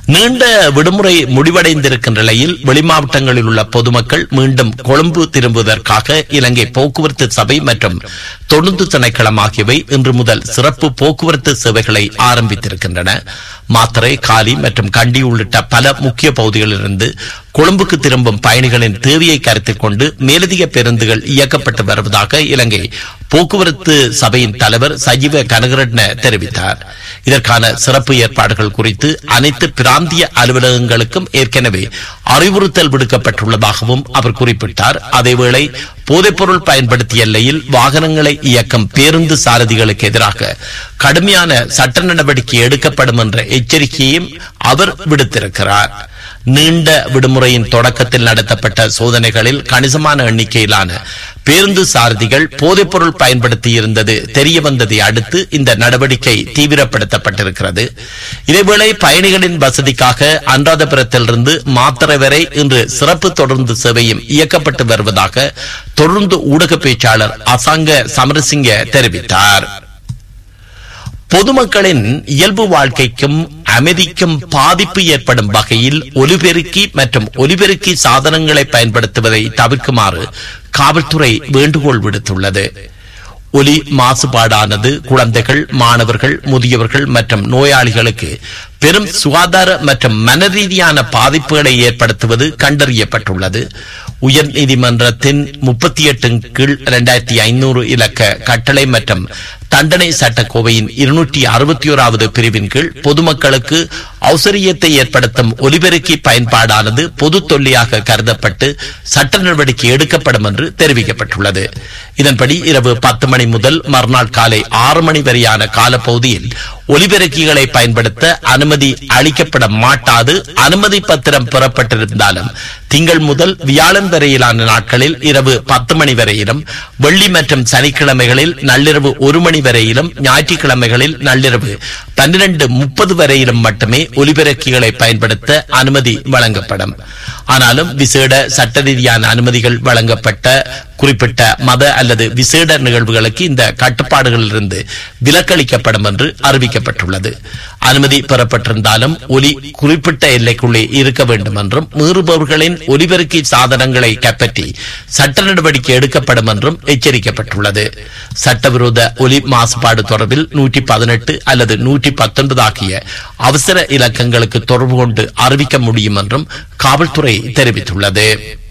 நீண்ட விடுமுறை முடிவடைந்திருக்கின்ற நிலையில் வெளிமாவட்டங்களில் உள்ள பொதுமக்கள் மீண்டும் கொழும்பு திரும்புவதற்காக இலங்கை போக்குவரத்து சபை மற்றும் தொழுந்து திணைக்களம் ஆகியவை இன்று முதல் சிறப்பு போக்குவரத்து சேவைகளை ஆரம்பித்திருக்கின்றன மாத்தறை காலி மற்றும் கண்டி உள்ளிட்ட பல முக்கிய பகுதிகளிலிருந்து கொழும்புக்கு திரும்பும் பயணிகளின் தேவையை கருத்தில் கொண்டு மேலதிக பேருந்துகள் இயக்கப்பட்டு வருவதாக இலங்கை போக்குவரத்து சபையின் தலைவர் சஜீவ கனகரட்ன தெரிவித்தார் இதற்கான சிறப்பு ஏற்பாடுகள் குறித்து அனைத்து பிராந்திய அலுவலகங்களுக்கும் ஏற்கனவே அறிவுறுத்தல் விடுக்கப்பட்டுள்ளதாகவும் அவர் குறிப்பிட்டார் அதேவேளை போதைப்பொருள் பயன்படுத்திய எல்லையில் வாகனங்களை இயக்கும் பேருந்து சாரதிகளுக்கு எதிராக கடுமையான சட்ட நடவடிக்கை எடுக்கப்படும் என்ற எச்சரிக்கையையும் அவர் விடுத்திருக்கிறார் நீண்ட விடுமுறையின் தொடக்கத்தில் நடத்தப்பட்ட சோதனைகளில் கணிசமான எண்ணிக்கையிலான பேருந்து சாரதிகள் போதைப்பொருள் பயன்படுத்தி இருந்தது தெரிய வந்ததை அடுத்து இந்த நடவடிக்கை தீவிரப்படுத்தப்பட்டிருக்கிறது இதேவேளை பயணிகளின் வசதிக்காக அன்றாதபுரத்திலிருந்து மாத்தறை வரை இன்று சிறப்பு தொடர்ந்து சேவையும் இயக்கப்பட்டு வருவதாக தொடர்ந்து ஊடக பேச்சாளர் அசாங்க சமரசிங்க தெரிவித்தார் பொதுமக்களின் இயல்பு வாழ்க்கைக்கும் அமைதிக்கும் பாதிப்பு ஏற்படும் வகையில் ஒலிபெருக்கி மற்றும் ஒலிபெருக்கி சாதனங்களை பயன்படுத்துவதை தவிர்க்குமாறு காவல்துறை வேண்டுகோள் விடுத்துள்ளது ஒலி மாசுபாடானது குழந்தைகள் மாணவர்கள் முதியவர்கள் மற்றும் நோயாளிகளுக்கு பெரும் சுகாதார மற்றும் மனரீதியான பாதிப்புகளை ஏற்படுத்துவது கண்டறியப்பட்டுள்ளது உயர் நீதிமன்றத்தின் முப்பத்தி எட்டு கீழ் இரண்டாயிரத்தி ஐநூறு இலக்க கட்டளை மற்றும் தண்டனை சட்டக்கோவையின் இருநூற்றி அறுபத்தி ஓராவது பிரிவின் கீழ் பொதுமக்களுக்கு அவசரியத்தை ஏற்படுத்தும் ஒலிபெருக்கி பயன்பாடானது பொது தொல்லியாக கருதப்பட்டு சட்ட நடவடிக்கை எடுக்கப்படும் என்று தெரிவிக்கப்பட்டுள்ளது இதன்படி இரவு பத்து மணி முதல் மறுநாள் காலை ஆறு மணி வரையான காலப்பகுதியில் ஒலிபெருக்கிகளை பயன்படுத்த அனுமதி அளிக்கப்பட மாட்டாது அனுமதி பத்திரம் பெறப்பட்டிருந்தாலும் திங்கள் முதல் வியாழன் வரையிலான நாட்களில் இரவு பத்து மணி வரையிலும் வெள்ளி மற்றும் சனிக்கிழமைகளில் நள்ளிரவு ஒரு மணி வரையிலும் ஞாயிற்றுக்கிழமைகளில் நள்ளிரவு பன்னிரண்டு முப்பது வரையிலும் மட்டுமே ஒலிபெருக்கிகளை பயன்படுத்த அனுமதி வழங்கப்படும் ஆனாலும் விசேட சட்ட ரீதியான அனுமதிகள் வழங்கப்பட்ட குறிப்பிட்ட மத அல்லது விசேட நிகழ்வுகளுக்கு இந்த கட்டுப்பாடுகளிலிருந்து விலக்களிக்கப்படும் என்று அறிவிக்கப்பட்டுள்ளது அனுமதி பெறப்பட்டிருந்தாலும் ஒலி குறிப்பிட்ட எல்லைக்குள்ளே இருக்க வேண்டும் என்றும் மீறுபவர்களின் ஒலிபெருக்கி சாதனங்களை கைப்பற்றி சட்ட நடவடிக்கை எடுக்கப்படும் என்றும் எச்சரிக்கப்பட்டுள்ளது சட்டவிரோத ஒலி மாசுபாடு தொடர்பில் நூற்றி பதினெட்டு அல்லது நூற்றி பத்தொன்பது ஆகிய அவசர இலக்கங்களுக்கு தொடர்பு கொண்டு அறிவிக்க முடியும் என்றும் காவல்துறை தெரிவித்துள்ளது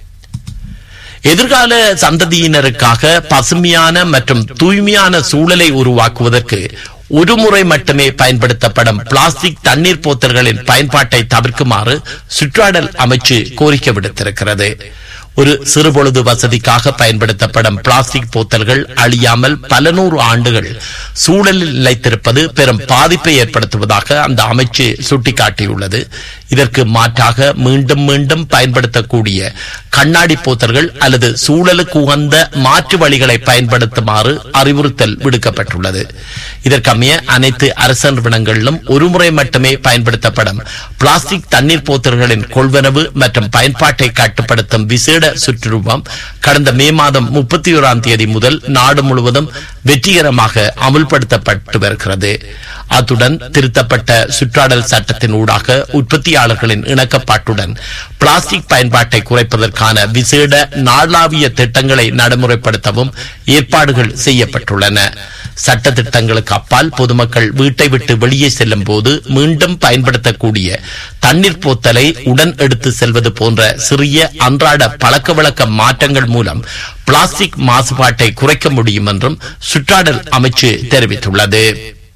எதிர்கால சந்ததியினருக்காக பசுமையான மற்றும் தூய்மையான சூழலை உருவாக்குவதற்கு ஒரு முறை மட்டுமே பயன்படுத்தப்படும் பிளாஸ்டிக் தண்ணீர் போத்தல்களின் பயன்பாட்டை தவிர்க்குமாறு சுற்றாடல் அமைச்சு கோரிக்கை விடுத்திருக்கிறது ஒரு சிறுபொழுது வசதிக்காக பயன்படுத்தப்படும் பிளாஸ்டிக் போத்தல்கள் அழியாமல் பல நூறு ஆண்டுகள் சூழலில் நிலைத்திருப்பது பெரும் பாதிப்பை ஏற்படுத்துவதாக அந்த அமைச்சு சுட்டிக்காட்டியுள்ளது இதற்கு மாற்றாக மீண்டும் மீண்டும் பயன்படுத்தக்கூடிய கண்ணாடி போத்தல்கள் அல்லது சூழலுக்கு உகந்த மாற்று வழிகளை பயன்படுத்துமாறு அறிவுறுத்தல் விடுக்கப்பட்டுள்ளது இதற்கமைய அனைத்து அரசு நிறுவனங்களிலும் ஒருமுறை மட்டுமே பயன்படுத்தப்படும் பிளாஸ்டிக் தண்ணீர் போத்தல்களின் கொள்வனவு மற்றும் பயன்பாட்டை கட்டுப்படுத்தும் விசேட சுற்றுருவம் கடந்த மே மாதம் முப்பத்தி ஓராம் தேதி முதல் நாடு முழுவதும் வெற்றிகரமாக அமுல்படுத்தப்பட்டு வருகிறது அத்துடன் திருத்தப்பட்ட சுற்றாடல் சட்டத்தின் ஊடாக உற்பத்தியாளர்களின் இணக்கப்பாட்டுடன் பிளாஸ்டிக் பயன்பாட்டை குறைப்பதற்கான விசேட நாளாவிய திட்டங்களை நடைமுறைப்படுத்தவும் ஏற்பாடுகள் செய்யப்பட்டுள்ளன சட்ட திட்டங்களுக்கு அப்பால் பொதுமக்கள் வீட்டை விட்டு வெளியே செல்லும் போது மீண்டும் பயன்படுத்தக்கூடிய தண்ணீர் போத்தலை உடன் எடுத்து செல்வது போன்ற சிறிய அன்றாட பழக்க வழக்க மாற்றங்கள் மூலம் பிளாஸ்டிக் மாசுபாட்டை குறைக்க முடியும் என்றும் சுற்றாடல் அமைச்சு தெரிவித்துள்ளது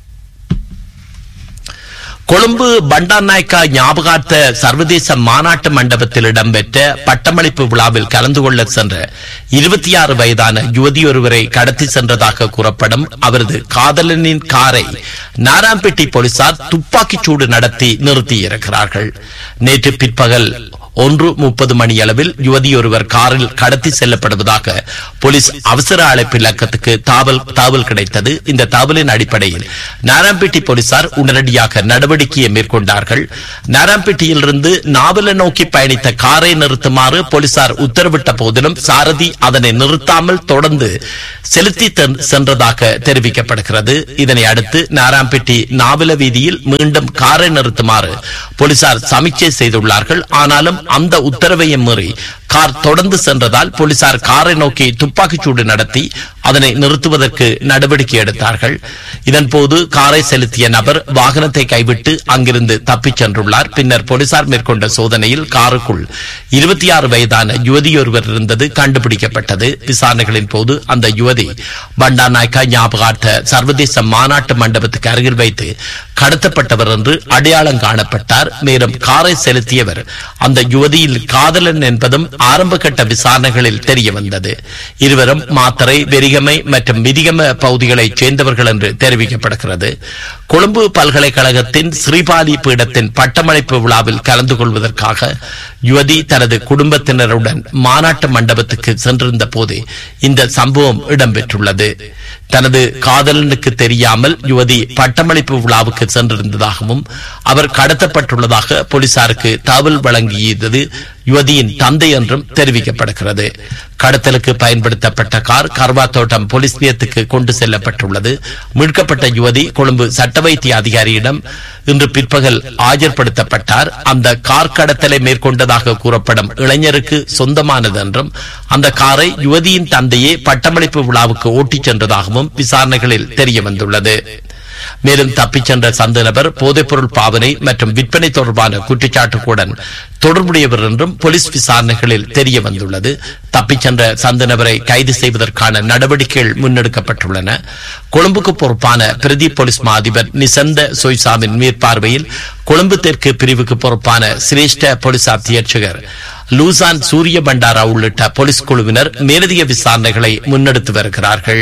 கொழும்பு பண்டாநாயக்கா ஞாபகார்த்த சர்வதேச மாநாட்டு மண்டபத்தில் இடம்பெற்ற பட்டமளிப்பு விழாவில் கலந்து கொள்ள சென்ற இருபத்தி ஆறு வயதான யுவதி ஒருவரை கடத்தி சென்றதாக கூறப்படும் அவரது காதலனின் காரை நாராம்பேட்டை போலீசார் துப்பாக்கிச் சூடு நடத்தி நிறுத்தியிருக்கிறார்கள் நேற்று பிற்பகல் ஒன்று முப்பது மணியளவில் யுவதியொருவர் காரில் கடத்தி செல்லப்படுவதாக போலீஸ் அவசர அழைப்பு இலக்கத்துக்கு தாவல் தாவல் கிடைத்தது இந்த தகவலின் அடிப்படையில் நாராம்பேட்டை போலீசார் உடனடியாக நடவடிக்கையை மேற்கொண்டார்கள் நாராம்பேட்டையிலிருந்து நாவல நோக்கி பயணித்த காரை நிறுத்துமாறு போலீசார் உத்தரவிட்ட போதிலும் சாரதி அதனை நிறுத்தாமல் தொடர்ந்து செலுத்தி தென்- சென்றதாக தெரிவிக்கப்படுகிறது இதனை அடுத்து நாராம்பேட்டை நாவல வீதியில் மீண்டும் காரை நிறுத்துமாறு போலீசார் சமீட்சை செய்துள்ளார்கள் ஆனாலும் அந்த உத்தரவையும் மீறி கார் தொடர்ந்து சென்றதால் போலீசார் காரை நோக்கி துப்பாக்கிச்சூடு நடத்தி அதனை நிறுத்துவதற்கு நடவடிக்கை எடுத்தார்கள் இதன்போது காரை செலுத்திய நபர் வாகனத்தை கைவிட்டு அங்கிருந்து தப்பிச் சென்றுள்ளார் பின்னர் போலீசார் மேற்கொண்ட சோதனையில் காருக்குள் இருபத்தி ஆறு வயதான யுவதியொருவர் இருந்தது கண்டுபிடிக்கப்பட்டது விசாரணைகளின் போது அந்த யுவதி பண்டாநாயக்கா ஞாபகார்த்த சர்வதேச மாநாட்டு மண்டபத்துக்கு அருகில் வைத்து கடத்தப்பட்டவர் என்று அடையாளம் காணப்பட்டார் மேலும் காரை செலுத்தியவர் அந்த யுவதியில் காதலன் என்பதும் ஆரம்ப கட்ட விசாரணைகளில் தெரிய வந்தது இருவரும் மாத்தரை வெரிகமை மற்றும் மிதிகம பகுதிகளைச் சேர்ந்தவர்கள் என்று தெரிவிக்கப்படுகிறது கொழும்பு பல்கலைக்கழகத்தின் ஸ்ரீபாலி பீடத்தின் பட்டமளிப்பு விழாவில் கலந்து கொள்வதற்காக யுவதி தனது குடும்பத்தினருடன் மாநாட்டு மண்டபத்துக்கு சென்றிருந்த போது இந்த சம்பவம் இடம்பெற்றுள்ளது தனது காதலனுக்கு தெரியாமல் யுவதி பட்டமளிப்பு விழாவுக்கு சென்றிருந்ததாகவும் அவர் கடத்தப்பட்டுள்ளதாக போலீசாருக்கு தகவல் வழங்கியது யுவதியின் தந்தை என்றும் தெரிவிக்கப்படுகிறது கடத்தலுக்கு பயன்படுத்தப்பட்ட கார் கர்வாத்தோட்டம் போலீஸ் நிலையத்துக்கு கொண்டு செல்லப்பட்டுள்ளது மீட்கப்பட்ட யுவதி கொழும்பு சட்ட வைத்திய அதிகாரியிடம் இன்று பிற்பகல் ஆஜர்படுத்தப்பட்டார் அந்த கார் கடத்தலை மேற்கொண்டதாக கூறப்படும் இளைஞருக்கு சொந்தமானது என்றும் அந்த காரை யுவதியின் தந்தையே பட்டமளிப்பு விழாவுக்கு ஓட்டிச் சென்றதாகவும் விசாரணைகளில் தெரிய வந்துள்ளது மேலும் தப்பிச் சென்ற சந்த நபர் போதைப்பொருள் பாவனை மற்றும் விற்பனை தொடர்பான குற்றச்சாட்டுகளுடன் தொடர்புடையவர் என்றும் போலீஸ் விசாரணைகளில் தெரிய வந்துள்ளது தப்பிச் சென்ற சந்த நபரை கைது செய்வதற்கான நடவடிக்கைகள் முன்னெடுக்கப்பட்டுள்ளன கொழும்புக்கு பொறுப்பான பிரதி போலீஸ் மா அதிபர் நிசந்த சொய்சாமின் மேற்பார்வையில் கொழும்பு தெற்கு பிரிவுக்கு பொறுப்பான சிரேஷ்ட போலீஸ் அத்தியட்சகர் லூசான் சூரிய பண்டாரா உள்ளிட்ட போலீஸ் குழுவினர் மேலதிக விசாரணைகளை முன்னெடுத்து வருகிறார்கள்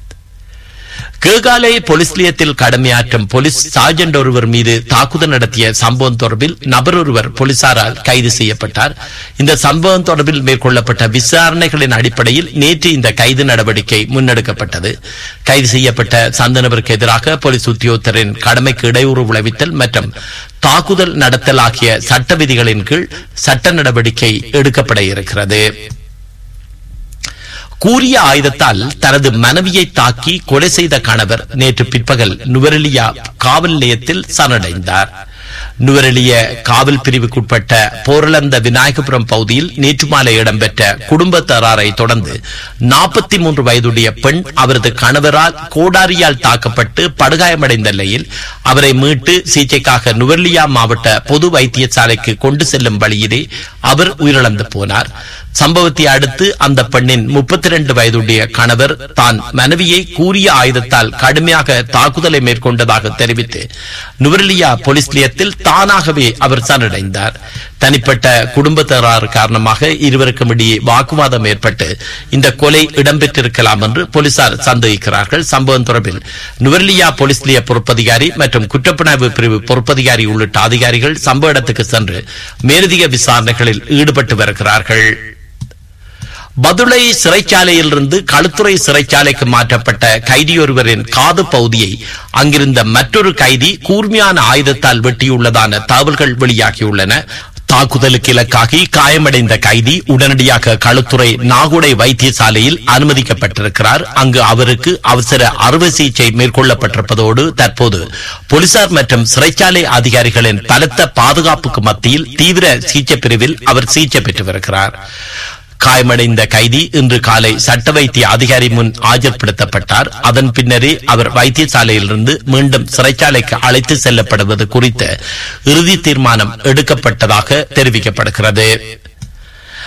கேகாலை போலீஸ் நிலையத்தில் கடமையாற்றும் போலீஸ் சார்ஜென்ட் ஒருவர் மீது தாக்குதல் நடத்திய சம்பவம் தொடர்பில் நபர் ஒருவர் போலீசாரால் கைது செய்யப்பட்டார் இந்த சம்பவம் தொடர்பில் மேற்கொள்ளப்பட்ட விசாரணைகளின் அடிப்படையில் நேற்று இந்த கைது நடவடிக்கை முன்னெடுக்கப்பட்டது கைது செய்யப்பட்ட சந்த நபருக்கு எதிராக போலீஸ் உத்தியோகத்தரின் கடமைக்கு இடையூறு விளைவித்தல் மற்றும் தாக்குதல் நடத்தல் ஆகிய சட்ட விதிகளின் கீழ் சட்ட நடவடிக்கை எடுக்கப்பட இருக்கிறது கூறிய ஆயுதத்தால் தனது மனைவியை தாக்கி கொலை செய்த கணவர் நேற்று பிற்பகல் நுவரெலியா காவல் நிலையத்தில் சரணடைந்தார் நுவரெலிய காவல் பிரிவுக்குட்பட்ட போரளந்த விநாயகபுரம் பகுதியில் நேற்று மாலை இடம்பெற்ற குடும்ப தராரை தொடர்ந்து நாற்பத்தி மூன்று வயதுடைய பெண் அவரது கணவரால் கோடாரியால் தாக்கப்பட்டு படுகாயமடைந்த நிலையில் அவரை மீட்டு சிகிச்சைக்காக நுவர்லியா மாவட்ட பொது வைத்தியசாலைக்கு கொண்டு செல்லும் வழியிலே அவர் உயிரிழந்து போனார் சம்பவத்தை அடுத்து அந்த பெண்ணின் முப்பத்தி இரண்டு வயதுடைய கணவர் தான் மனைவியை கூறிய ஆயுதத்தால் கடுமையாக தாக்குதலை மேற்கொண்டதாக தெரிவித்து நுவரெலியா போலீஸ் நிலையத்தில் தானாகவே அவர் சரணடைந்தார் தனிப்பட்ட குடும்ப தகராறு காரணமாக இருவருக்கும் இடையே வாக்குவாதம் ஏற்பட்டு இந்த கொலை இடம்பெற்றிருக்கலாம் என்று போலீசார் சந்தேகிக்கிறார்கள் சம்பவம் தொடர்பில் நுவரெலியா போலீஸ் நிலைய பொறுப்பதிகாரி மற்றும் குற்றப்புலனாய்வு பிரிவு பொறுப்பதிகாரி உள்ளிட்ட அதிகாரிகள் சம்பவ இடத்துக்கு சென்று மேலதிக விசாரணைகளில் ஈடுபட்டு வருகிறார்கள் பதுளை சிறைச்சாலையிலிருந்து களுத்துறை சிறைச்சாலைக்கு மாற்றப்பட்ட கைதியொருவரின் காது பகுதியை அங்கிருந்த மற்றொரு கைதி கூர்மையான ஆயுதத்தால் வெட்டியுள்ளதான தகவல்கள் வெளியாகியுள்ளன தாக்குதலுக்கு இலக்காகி காயமடைந்த கைதி உடனடியாக களுத்துறை நாகுடை வைத்தியசாலையில் அனுமதிக்கப்பட்டிருக்கிறார் அங்கு அவருக்கு அவசர அறுவை சிகிச்சை மேற்கொள்ளப்பட்டிருப்பதோடு தற்போது போலீசார் மற்றும் சிறைச்சாலை அதிகாரிகளின் பலத்த பாதுகாப்புக்கு மத்தியில் தீவிர சிகிச்சை பிரிவில் அவர் சிகிச்சை பெற்று வருகிறார் காயமடைந்த கைதி இன்று காலை சட்ட வைத்திய அதிகாரி முன் ஆஜர்படுத்தப்பட்டார் அதன் பின்னரே அவர் வைத்தியசாலையிலிருந்து மீண்டும் சிறைச்சாலைக்கு அழைத்து செல்லப்படுவது குறித்த இறுதி தீர்மானம் எடுக்கப்பட்டதாக தெரிவிக்கப்படுகிறது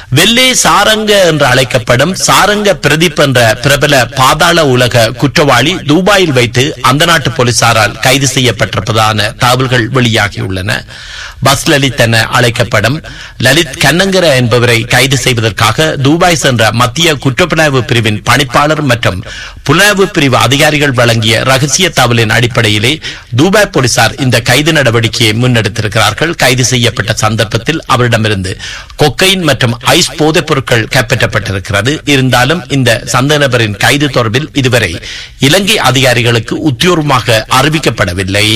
வெள்ளே சாரங்க என்று அழைக்கப்படும் சாரங்க பிரதீப் என்ற பிரபல பாதாள உலக குற்றவாளி துபாயில் வைத்து அந்த நாட்டு போலீசாரால் கைது செய்யப்பட்டிருப்பதான தகவல்கள் வெளியாகியுள்ளன பஸ் லலித் என அழைக்கப்படும் லலித் கண்ணங்கர என்பவரை கைது செய்வதற்காக துபாய் சென்ற மத்திய குற்றப்புலனாய்வு பிரிவின் பணிப்பாளர் மற்றும் புலனாய்வு பிரிவு அதிகாரிகள் வழங்கிய ரகசிய தகவலின் அடிப்படையிலே துபாய் போலீசார் இந்த கைது நடவடிக்கையை முன்னெடுத்திருக்கிறார்கள் கைது செய்யப்பட்ட சந்தர்ப்பத்தில் அவரிடமிருந்து கொக்கைன் மற்றும் ஐஸ் போதைப் பொருட்கள் கைப்பற்றப்பட்டிருக்கிறது இருந்தாலும் இந்த சந்த நபரின் கைது தொடர்பில் இதுவரை இலங்கை அதிகாரிகளுக்கு உத்தியோகமாக அறிவிக்கப்படவில்லை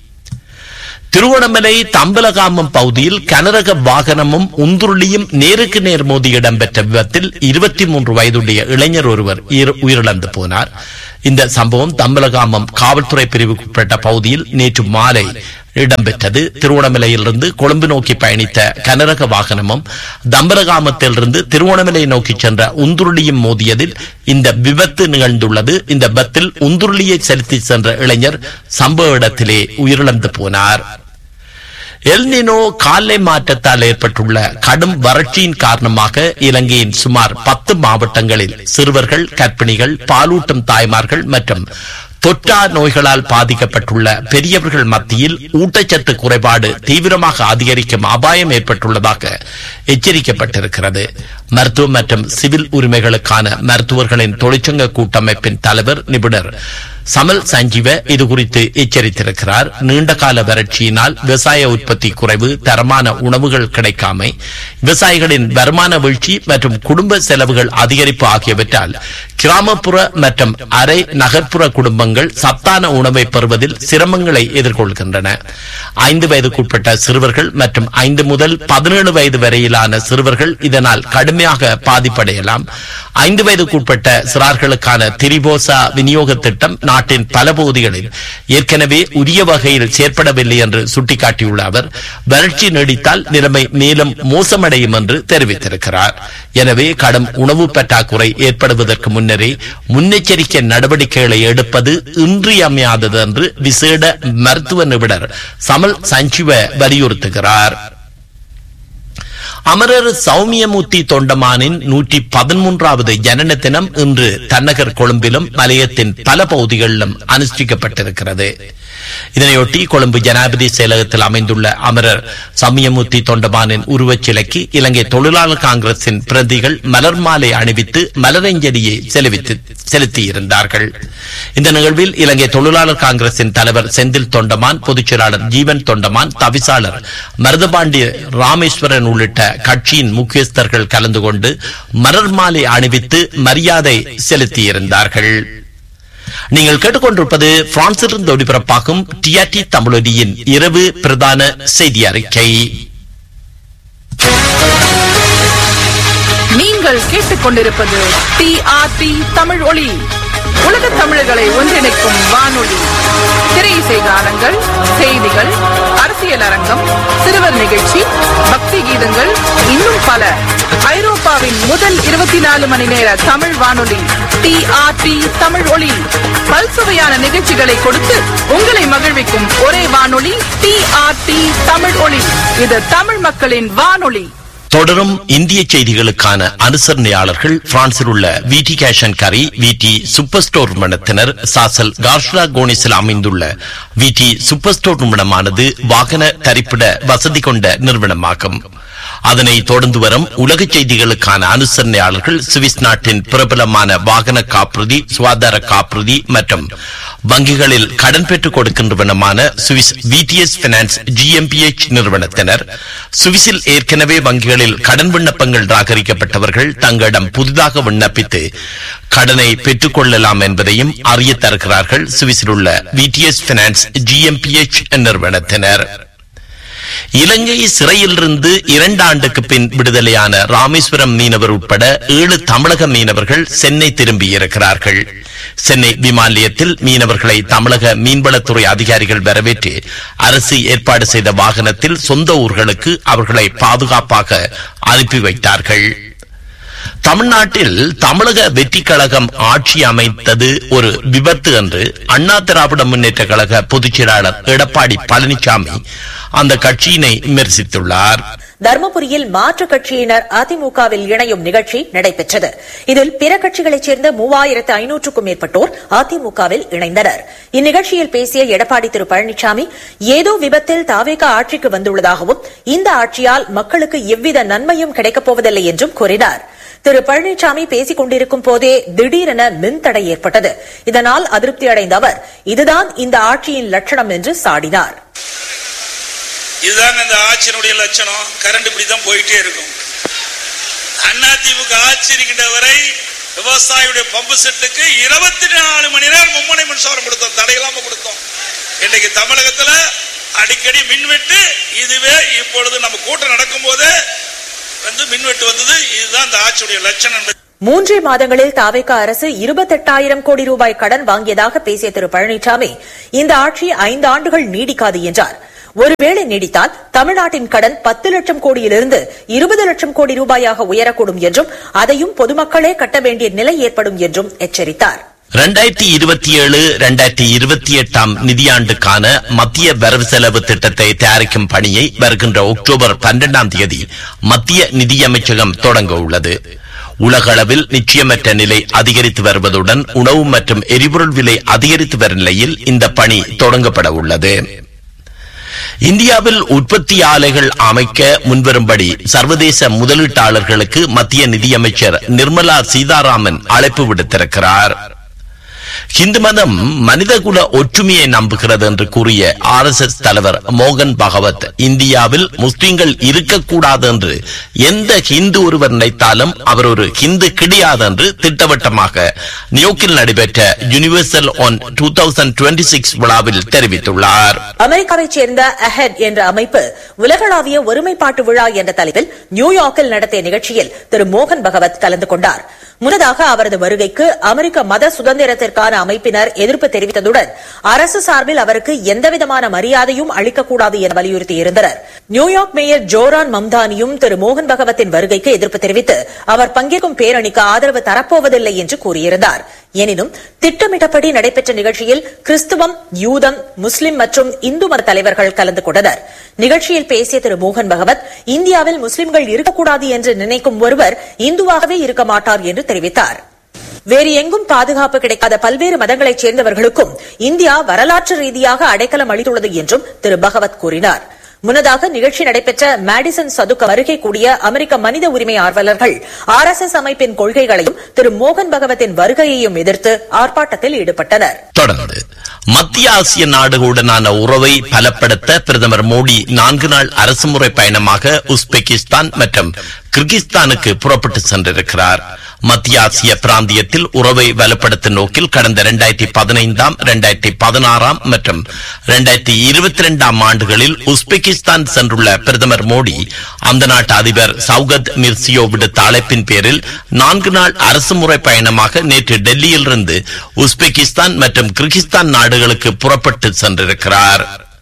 திருவண்ணாமலை தம்பலகாமம் பகுதியில் கனரக வாகனமும் உந்துருளியும் நேருக்கு நேர் மோதி இடம்பெற்ற விபத்தில் இருபத்தி மூன்று வயதுடைய இளைஞர் ஒருவர் இரு- உயிரிழந்து போனார் இந்த சம்பவம் தம்பலகாமம் காவல்துறை பிரிவுக்குட்பட்ட பகுதியில் நேற்று மாலை இடம்பெற்றது திருவண்ணாமலையிலிருந்து கொழும்பு நோக்கி பயணித்த கனரக வாகனமும் தம்பலகாமத்திலிருந்து திருவண்ணாமலை நோக்கி சென்ற உந்துருளியும் மோதியதில் இந்த விபத்து நிகழ்ந்துள்ளது இந்த விபத்தில் உந்துருளியை செலுத்தி சென்ற இளைஞர் சம்பவ இடத்திலே உயிரிழந்து போனார் எல்னினோ காலை மாற்றத்தால் ஏற்பட்டுள்ள கடும் வறட்சியின் காரணமாக இலங்கையின் சுமார் பத்து மாவட்டங்களில் சிறுவர்கள் கர்ப்பிணிகள் பாலூட்டும் தாய்மார்கள் மற்றும் தொற்றா நோய்களால் பாதிக்கப்பட்டுள்ள பெரியவர்கள் மத்தியில் ஊட்டச்சத்து குறைபாடு தீவிரமாக அதிகரிக்கும் அபாயம் ஏற்பட்டுள்ளதாக எச்சரிக்கப்பட்டிருக்கிறது மருத்துவ மற்றும் சிவில் உரிமைகளுக்கான மருத்துவர்களின் தொழிற்சங்க கூட்டமைப்பின் தலைவர் நிபுணர் சமல் சஞ்சீவ இது குறித்து எச்சரித்திருக்கிறார் நீண்டகால வறட்சியினால் விவசாய உற்பத்தி குறைவு தரமான உணவுகள் கிடைக்காமை விவசாயிகளின் வருமான வீழ்ச்சி மற்றும் குடும்ப செலவுகள் அதிகரிப்பு ஆகியவற்றால் கிராமப்புற மற்றும் அரை நகர்ப்புற குடும்பங்கள் சத்தான உணவை பெறுவதில் சிரமங்களை எதிர்கொள்கின்றன ஐந்து வயதுக்குட்பட்ட சிறுவர்கள் மற்றும் ஐந்து முதல் பதினேழு வயது வரையிலான சிறுவர்கள் இதனால் கடுமையாக பாதிப்படையலாம் ஐந்து வயதுக்குட்பட்ட சிறார்களுக்கான திரிபோசா விநியோக திட்டம் நாட்டின் பல பகுதிகளில் ஏற்கனவே உரிய வகையில் செயற்படவில்லை என்று சுட்டிக்காட்டியுள்ள அவர் வறட்சி நீடித்தால் நிலைமை மேலும் மோசமடையும் என்று தெரிவித்திருக்கிறார் எனவே கடும் உணவு பற்றாக்குறை ஏற்படுவதற்கு முன்னரே முன்னெச்சரிக்கை நடவடிக்கைகளை எடுப்பது இன்றியமையாதது என்று விசேட மருத்துவ நிபுணர் சமல் சஞ்சிவ வலியுறுத்துகிறார் அமரர் சௌமியமூர்த்தி தொண்டமானின் நூற்றி பதிமூன்றாவது ஜனன தினம் இன்று தன்னகர் கொழும்பிலும் மலையத்தின் பல பகுதிகளிலும் அனுஷ்டிக்கப்பட்டிருக்கிறது இதனையொட்டி கொழும்பு ஜனாதிபதி செயலகத்தில் அமைந்துள்ள அமரர் சமயமூர்த்தி தொண்டமானின் உருவச் சிலைக்கு இலங்கை தொழிலாளர் காங்கிரசின் பிரதிகள் மலர் மாலை அணிவித்து மலரஞ்சலியை செலுவித்து செலுத்தியிருந்தார்கள் இந்த நிகழ்வில் இலங்கை தொழிலாளர் காங்கிரசின் தலைவர் செந்தில் தொண்டமான் பொதுச் செயலாளர் ஜீவன் தொண்டமான் தவிசாளர் மருதபாண்டி ராமேஸ்வரன் உள்ளிட்ட கட்சியின் முக்கியஸ்தர்கள் கலந்து கொண்டு மலர் மாலை அணிவித்து மரியாதை செலுத்தியிருந்தார்கள் நீங்கள் கேட்டுக்கொண்டிருப்பது பிரான்சிலிருந்து ஒளிபரப்பாகும் டிஆர்டி தமிழொலியின் இரவு பிரதான செய்தி அறிக்கை நீங்கள் கேட்டுக்கொண்டிருப்பது டிஆர்டி தமிழ் ஒளி உலக தமிழர்களை ஒன்றிணைக்கும் வானொலி திரை இசை கானங்கள் செய்திகள் அரசியல் அரங்கம் சிறுவர் நிகழ்ச்சி பக்தி கீதங்கள் இன்னும் பல ஐரோப்பாவின் முதல் இருபத்தி நாலு மணி நேர தமிழ் வானொலி டிஆர்டி தமிழ் ஒளி பல்சுவையான நிகழ்ச்சிகளை கொடுத்து உங்களை மகிழ்விக்கும் ஒரே வானொலி டிஆர்டி தமிழ் ஒளி இது தமிழ் மக்களின் வானொலி தொடரும் இந்திய செய்திகளுக்கான அனுசரணையாளர்கள் பிரான்சில் உள்ள விடி கேஷன் கரி விடி சூப்பர் ஸ்டோர் நிறுவனத்தினர் சாசல் கார்ஷ்லா கோனிஸில் அமைந்துள்ள விடி சூப்பர் ஸ்டோர் நிறுவனமானது வாகன தரிப்பிட வசதி கொண்ட நிறுவனமாகும் அதனை தொடர்ந்து வரும் உலக செய்திகளுக்கான அனுசரணையாளர்கள் சுவிஸ் நாட்டின் பிரபலமான வாகன காப்புறுதி சுகாதார காப்புறுதி மற்றும் வங்கிகளில் கடன் பெற்றுக் கொடுக்கின்றவனமான சுவிஸ் விடிஎஸ் பினான்ஸ் ஜிஎம்பிஎச் நிறுவனத்தினர் சுவிஸில் ஏற்கனவே வங்கிகளில் கடன் விண்ணப்பங்கள் நிராகரிக்கப்பட்டவர்கள் தங்களிடம் புதிதாக விண்ணப்பித்து கடனை பெற்றுக் கொள்ளலாம் என்பதையும் அறிய தருகிறார்கள் சுவிஸில் உள்ள விடிஎஸ் பினான்ஸ் ஜிஎம்பிஎச் நிறுவனத்தினர் இலங்கை சிறையிலிருந்து இரண்டு ஆண்டுக்கு பின் விடுதலையான ராமேஸ்வரம் மீனவர் உட்பட ஏழு தமிழக மீனவர்கள் சென்னை திரும்பியிருக்கிறார்கள் சென்னை விமான நிலையத்தில் மீனவர்களை தமிழக மீன்வளத்துறை அதிகாரிகள் வரவேற்று அரசு ஏற்பாடு செய்த வாகனத்தில் சொந்த ஊர்களுக்கு அவர்களை பாதுகாப்பாக அனுப்பி வைத்தார்கள் தமிழ்நாட்டில் தமிழக வெற்றி கழகம் ஆட்சி அமைத்தது ஒரு விபத்து என்று அண்ணா திராவிட முன்னேற்ற கழக பொதுச் செயலாளர் எடப்பாடி பழனிசாமி அந்த கட்சியினை விமர்சித்துள்ளார் தருமபுரியில் மாற்றுக் கட்சியினர் அதிமுகவில் இணையும் நிகழ்ச்சி நடைபெற்றது இதில் பிற கட்சிகளைச் சேர்ந்த மூவாயிரத்து ஐநூற்றுக்கும் மேற்பட்டோர் அதிமுகவில் இணைந்தனர் இந்நிகழ்ச்சியில் பேசிய எடப்பாடி திரு பழனிசாமி ஏதோ விபத்தில் தாவேகா ஆட்சிக்கு வந்துள்ளதாகவும் இந்த ஆட்சியால் மக்களுக்கு எவ்வித நன்மையும் கிடைக்கப் போவதில்லை என்றும் கூறினார் திரு பழனிசாமி பேசிக் கொண்டிருக்கும் போதே திடீரென மின்தடை ஏற்பட்டது இதனால் அதிருப்தி அடைந்த அவர் இதுதான் இந்த ஆட்சியின் லட்சணம் என்று சாடினார் இதுதாங்க இந்த ஆட்சியினுடைய லட்சணம் கரண்ட் இப்படி தான் போயிட்டே இருக்கும் அதிமுக ஆட்சி இருக்கின்ற வரை விவசாயியுடைய பம்பு செட்டுக்கு இருபத்தி நாலு மணி நேரம் மும்முனை மின்சாரம் கொடுத்தோம் தடையில்லாம கொடுத்தோம் இன்னைக்கு தமிழகத்துல அடிக்கடி மின்வெட்டு இதுவே இப்பொழுது நம்ம கூட்டம் நடக்கும் போதே வந்து மின்வெட்டு வந்தது இதுதான் இந்த ஆட்சியுடைய லட்சணம் என்பது மூன்றே மாதங்களில் தாவேகா அரசு இருபத்தெட்டாயிரம் கோடி ரூபாய் கடன் வாங்கியதாக பேசிய திரு பழனிசாமி இந்த ஆட்சி ஐந்து ஆண்டுகள் நீடிக்காது என்றார் ஒருவேளை நீடித்தால் தமிழ்நாட்டின் கடன் பத்து லட்சம் கோடியிலிருந்து இருபது லட்சம் கோடி ரூபாயாக உயரக்கூடும் என்றும் அதையும் பொதுமக்களே கட்ட வேண்டிய நிலை ஏற்படும் என்றும் எச்சரித்தார் ரெண்டாயிரத்தி இருபத்தி ஏழு ரெண்டாயிரத்தி இருபத்தி எட்டாம் நிதியாண்டுக்கான மத்திய வரவு செலவு திட்டத்தை தயாரிக்கும் பணியை வருகின்ற அக்டோபர் பன்னிரண்டாம் தேதி மத்திய நிதியமைச்சகம் தொடங்க உள்ளது உலகளவில் நிச்சயமற்ற நிலை அதிகரித்து வருவதுடன் உணவு மற்றும் எரிபொருள் விலை அதிகரித்து வரும் நிலையில் இந்த பணி தொடங்கப்பட உள்ளது இந்தியாவில் உற்பத்தி ஆலைகள் அமைக்க முன்வரும்படி சர்வதேச முதலீட்டாளர்களுக்கு மத்திய நிதியமைச்சர் நிர்மலா சீதாராமன் அழைப்பு விடுத்திருக்கிறார் ஹிந்து மதம் மனிதகுல ஒற்றுமையை நம்புகிறது என்று கூறிய ஆர் எஸ் எஸ் தலைவர் மோகன் பகவத் இந்தியாவில் முஸ்லிம்கள் இருக்கக்கூடாது என்று எந்த ஹிந்து ஒருவர் நினைத்தாலும் அவர் ஒரு ஹிந்து கிடையாது என்று திட்டவட்டமாக நியூக்கில் நடைபெற்ற universal one two thousand twenty six விழாவில் தெரிவித்துள்ளார் அமெரிக்காவைச் சேர்ந்த அஹெட் என்ற அமைப்பு உலகளாவிய ஒருமைப்பாட்டு விழா என்ற தலைப்பில் நியூயார்க்கில் நடத்திய நிகழ்ச்சியில் திரு மோகன் பகவத் கலந்து கொண்டார் முன்னதாக அவரது வருகைக்கு அமெரிக்க மத சுதந்திரத்திற்கான அமைப்பினர் எதிர்ப்பு தெரிவித்ததுடன் அரசு சார்பில் அவருக்கு எந்தவிதமான மரியாதையும் அளிக்கக்கூடாது என வலியுறுத்தியிருந்தனர் நியூயார்க் மேயர் ஜோரான் மம்தானியும் திரு மோகன் பகவத்தின் வருகைக்கு எதிர்ப்பு தெரிவித்து அவர் பங்கேற்கும் பேரணிக்கு ஆதரவு தரப்போவதில்லை என்று கூறியிருந்தார் எனினும் திட்டமிட்டபடி நடைபெற்ற நிகழ்ச்சியில் கிறிஸ்துவம் யூதம் முஸ்லிம் மற்றும் இந்து மத தலைவர்கள் கலந்து கொண்டனர் நிகழ்ச்சியில் பேசிய திரு மோகன் பகவத் இந்தியாவில் முஸ்லிம்கள் இருக்கக்கூடாது என்று நினைக்கும் ஒருவர் இந்துவாகவே இருக்க மாட்டார் என்று தெரிவித்தார் வேறு எங்கும் பாதுகாப்பு கிடைக்காத பல்வேறு மதங்களைச் சேர்ந்தவர்களுக்கும் இந்தியா வரலாற்று ரீதியாக அடைக்கலம் அளித்துள்ளது என்றும் திரு பகவத் கூறினார் முன்னதாக நிகழ்ச்சி நடைபெற்ற மேடிசன் சதுக்க அருகே கூடிய அமெரிக்க மனித உரிமை ஆர்வலர்கள் ஆர் எஸ் எஸ் அமைப்பின் கொள்கைகளையும் திரு மோகன் பகவத்தின் வருகையையும் எதிர்த்து ஆர்ப்பாட்டத்தில் ஈடுபட்டனர் தொடர்ந்து மத்திய ஆசிய நாடுகளுடனான உறவை பலப்படுத்த பிரதமர் மோடி நான்கு நாள் அரசுமுறை பயணமாக உஸ்பெகிஸ்தான் மற்றும் கிர்கிஸ்தானுக்கு புறப்பட்டு சென்றிருக்கிறார் மத்திய ஆசிய பிராந்தியத்தில் உறவை வலுப்படுத்தும் நோக்கில் கடந்த இரண்டாயிரத்தி பதினைந்தாம் இரண்டாயிரத்தி பதினாறாம் மற்றும் இரண்டாயிரத்தி இருபத்தி இரண்டாம் ஆண்டுகளில் உஸ்பெகிஸ்தான் சென்றுள்ள பிரதமர் மோடி அந்த நாட்டு அதிபர் சவுகத் மிர்சியோ விடுத்த அழைப்பின் பேரில் நான்கு நாள் அரசுமுறை பயணமாக நேற்று டெல்லியிலிருந்து உஸ்பெகிஸ்தான் மற்றும் கிர்கிஸ்தான் நாடுகளுக்கு புறப்பட்டு சென்றிருக்கிறார்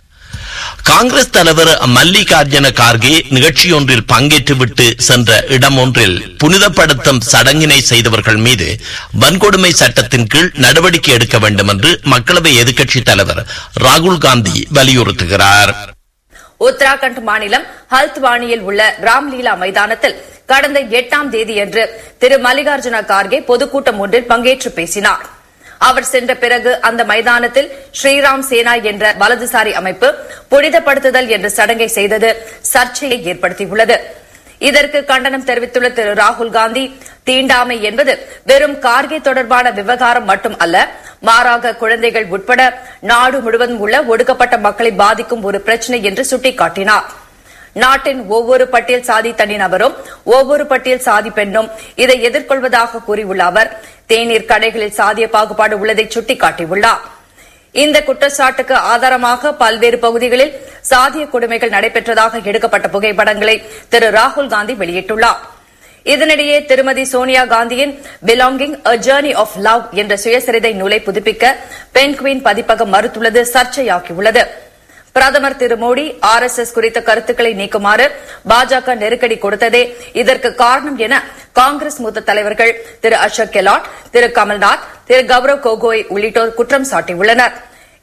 காங்கிரஸ் தலைவர் மல்லிகார்ஜுன கார்கே நிகழ்ச்சியொன்றில் பங்கேற்றுவிட்டு சென்ற இடம் ஒன்றில் புனிதப்படுத்தும் சடங்கினை செய்தவர்கள் மீது வன்கொடுமை சட்டத்தின் கீழ் நடவடிக்கை எடுக்க வேண்டும் என்று மக்களவை எதிர்க்கட்சித் தலைவர் ராகுல் காந்தி வலியுறுத்துகிறார் உத்தராகண்ட் மாநிலம் ஹல்த்வானியில் உள்ள ராம்லீலா மைதானத்தில் கடந்த எட்டாம் தேதியன்று திரு மல்லிகார்ஜுன கார்கே பொதுக்கூட்டம் ஒன்றில் பங்கேற்று பேசினார் அவர் சென்ற பிறகு அந்த மைதானத்தில் ஸ்ரீராம் சேனா என்ற வலதுசாரி அமைப்பு புனிதப்படுத்துதல் என்ற சடங்கை செய்தது சர்ச்சையை ஏற்படுத்தியுள்ளது இதற்கு கண்டனம் தெரிவித்துள்ள திரு ராகுல் காந்தி தீண்டாமை என்பது வெறும் கார்கே தொடர்பான விவகாரம் மட்டும் அல்ல மாறாக குழந்தைகள் உட்பட நாடு முழுவதும் உள்ள ஒடுக்கப்பட்ட மக்களை பாதிக்கும் ஒரு பிரச்சினை என்று சுட்டிக்காட்டினார் நாட்டின் ஒவ்வொரு பட்டியல் சாதி தனிநபரும் ஒவ்வொரு பட்டியல் சாதி பெண்ணும் இதை எதிர்கொள்வதாக கூறியுள்ள அவர் தேநீர் கடைகளில் சாதிய பாகுபாடு உள்ளதை சுட்டிக்காட்டியுள்ளார் இந்த குற்றச்சாட்டுக்கு ஆதாரமாக பல்வேறு பகுதிகளில் சாதிய கொடுமைகள் நடைபெற்றதாக எடுக்கப்பட்ட புகைப்படங்களை திரு ராகுல் காந்தி வெளியிட்டுள்ளார் இதனிடையே திருமதி சோனியா காந்தியின் belonging a journey of love என்ற சுயசரிதை நூலை புதுப்பிக்க பென்குயின் பதிப்பகம் மறுத்துள்ளது சர்ச்சையாகியுள்ளது பிரதமர் திரு மோடி ஆர் எஸ் எஸ் குறித்த கருத்துக்களை நீக்குமாறு பாஜக நெருக்கடி கொடுத்ததே இதற்கு காரணம் என காங்கிரஸ் மூத்த தலைவர்கள் திரு அசோக் கெலாட் திரு கமல்நாத் திரு கௌரவ் கோகோய் உள்ளிட்டோர் குற்றம் சாட்டியுள்ளனர்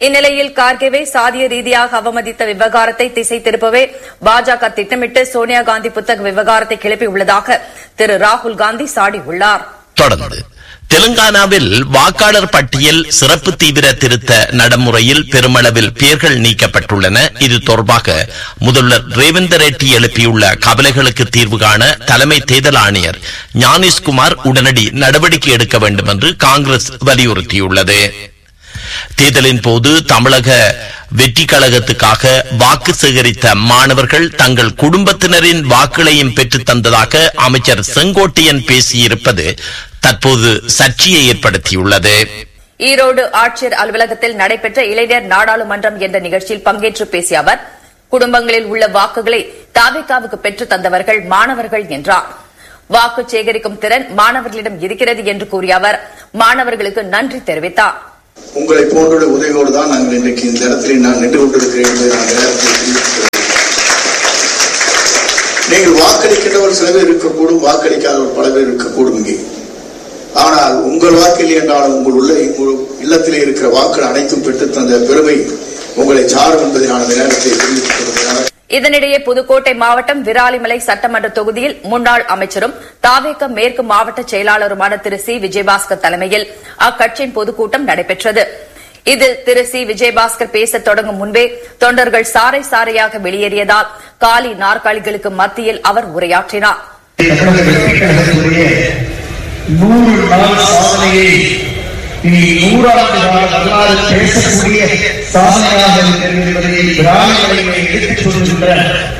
இந்நிலையில் கார்கேவை சாதிய ரீதியாக அவமதித்த விவகாரத்தை திசை திருப்பவே பாஜக திட்டமிட்டு சோனியா காந்தி புத்தக விவகாரத்தை கிளப்பியுள்ளதாக திரு ராகுல் காந்தி சாடியுள்ளார் தொடர்ந்து தெலுங்கானாவில் வாக்காளர் பட்டியல் சிறப்பு தீவிர திருத்த நடைமுறையில் பெருமளவில் பெயர்கள் நீக்கப்பட்டுள்ளன இது தொடர்பாக முதல்வர் ரேவந்த ரெட்டி எழுப்பியுள்ள கவலைகளுக்கு தீர்வு காண தலைமை தேர்தல் ஆணையர் ஞானேஷ்குமார் உடனடி நடவடிக்கை எடுக்க வேண்டும் என்று காங்கிரஸ் வலியுறுத்தியுள்ளது தேர்தலின் போது தமிழக வெற்றி கழகத்துக்காக வாக்கு சேகரித்த மாணவர்கள் தங்கள் குடும்பத்தினரின் வாக்குகளையும் பெற்றுத் தந்ததாக அமைச்சர் செங்கோட்டையன் பேசியிருப்பது தற்போது சர்ச்சையை ஏற்படுத்தியுள்ளது ஈரோடு ஆட்சியர் அலுவலகத்தில் நடைபெற்ற இளைஞர் நாடாளுமன்றம் என்ற நிகழ்ச்சியில் பங்கேற்று பேசிய அவர் குடும்பங்களில் உள்ள வாக்குகளை தாவிகாவுக்கு பெற்றுத் தந்தவர்கள் மாணவர்கள் என்றார் வாக்கு சேகரிக்கும் திறன் மாணவர்களிடம் இருக்கிறது என்று கூறிய அவர் மாணவர்களுக்கு நன்றி தெரிவித்தார் உங்களை போன்ற உதவியோடு தான் நாங்கள் இன்றைக்கு இந்த இடத்திலே நான் நின்று கொண்டிருக்கிறேன் என்பதை நான் இந்த நேரத்தில் தெரிவித்துக் கொள்கிறேன். நீங்கள் வாக்களிக்கிறவர் சில பேர் இருக்கக்கூடும் வாக்களிக்காதவர் பல பேர் இருக்கக்கூடும் இங்கே ஆனால் உங்கள் வாக்கில் என்றாலும் உங்கள் உள்ள உங்கள் இல்லத்திலே இருக்கிற வாக்கள் அனைத்தும் பெற்றுத் தந்த பெருமை உங்களை சாரும் என்பதை நான் இந்த நேரத்தை தெரிவித்துக் கொள்கிறேன் இதனிடையே புதுக்கோட்டை மாவட்டம் விராலிமலை சட்டமன்ற தொகுதியில் முன்னாள் அமைச்சரும் தாவேக மேற்கு மாவட்ட செயலாளருமான திரு சி விஜயபாஸ்கர் தலைமையில் அக்கட்சியின் பொதுக்கூட்டம் நடைபெற்றது இதில் திரு சி விஜயபாஸ்கர் பேசத் தொடங்கும் முன்பே தொண்டர்கள் சாறை சாறையாக வெளியேறியதால் காலி நாற்காலிகளுக்கு மத்தியில் அவர் உரையாற்றினார் தமிழக வெற்றி கழகத்துடைய நூறு நாள் சாதனையை இனி நூறாண்டு கால வரலாறு பேசக்கூடிய சாதனையாக இருக்கிறது என்பதை திராவிடங்களை எடுத்துச் சொல்கின்ற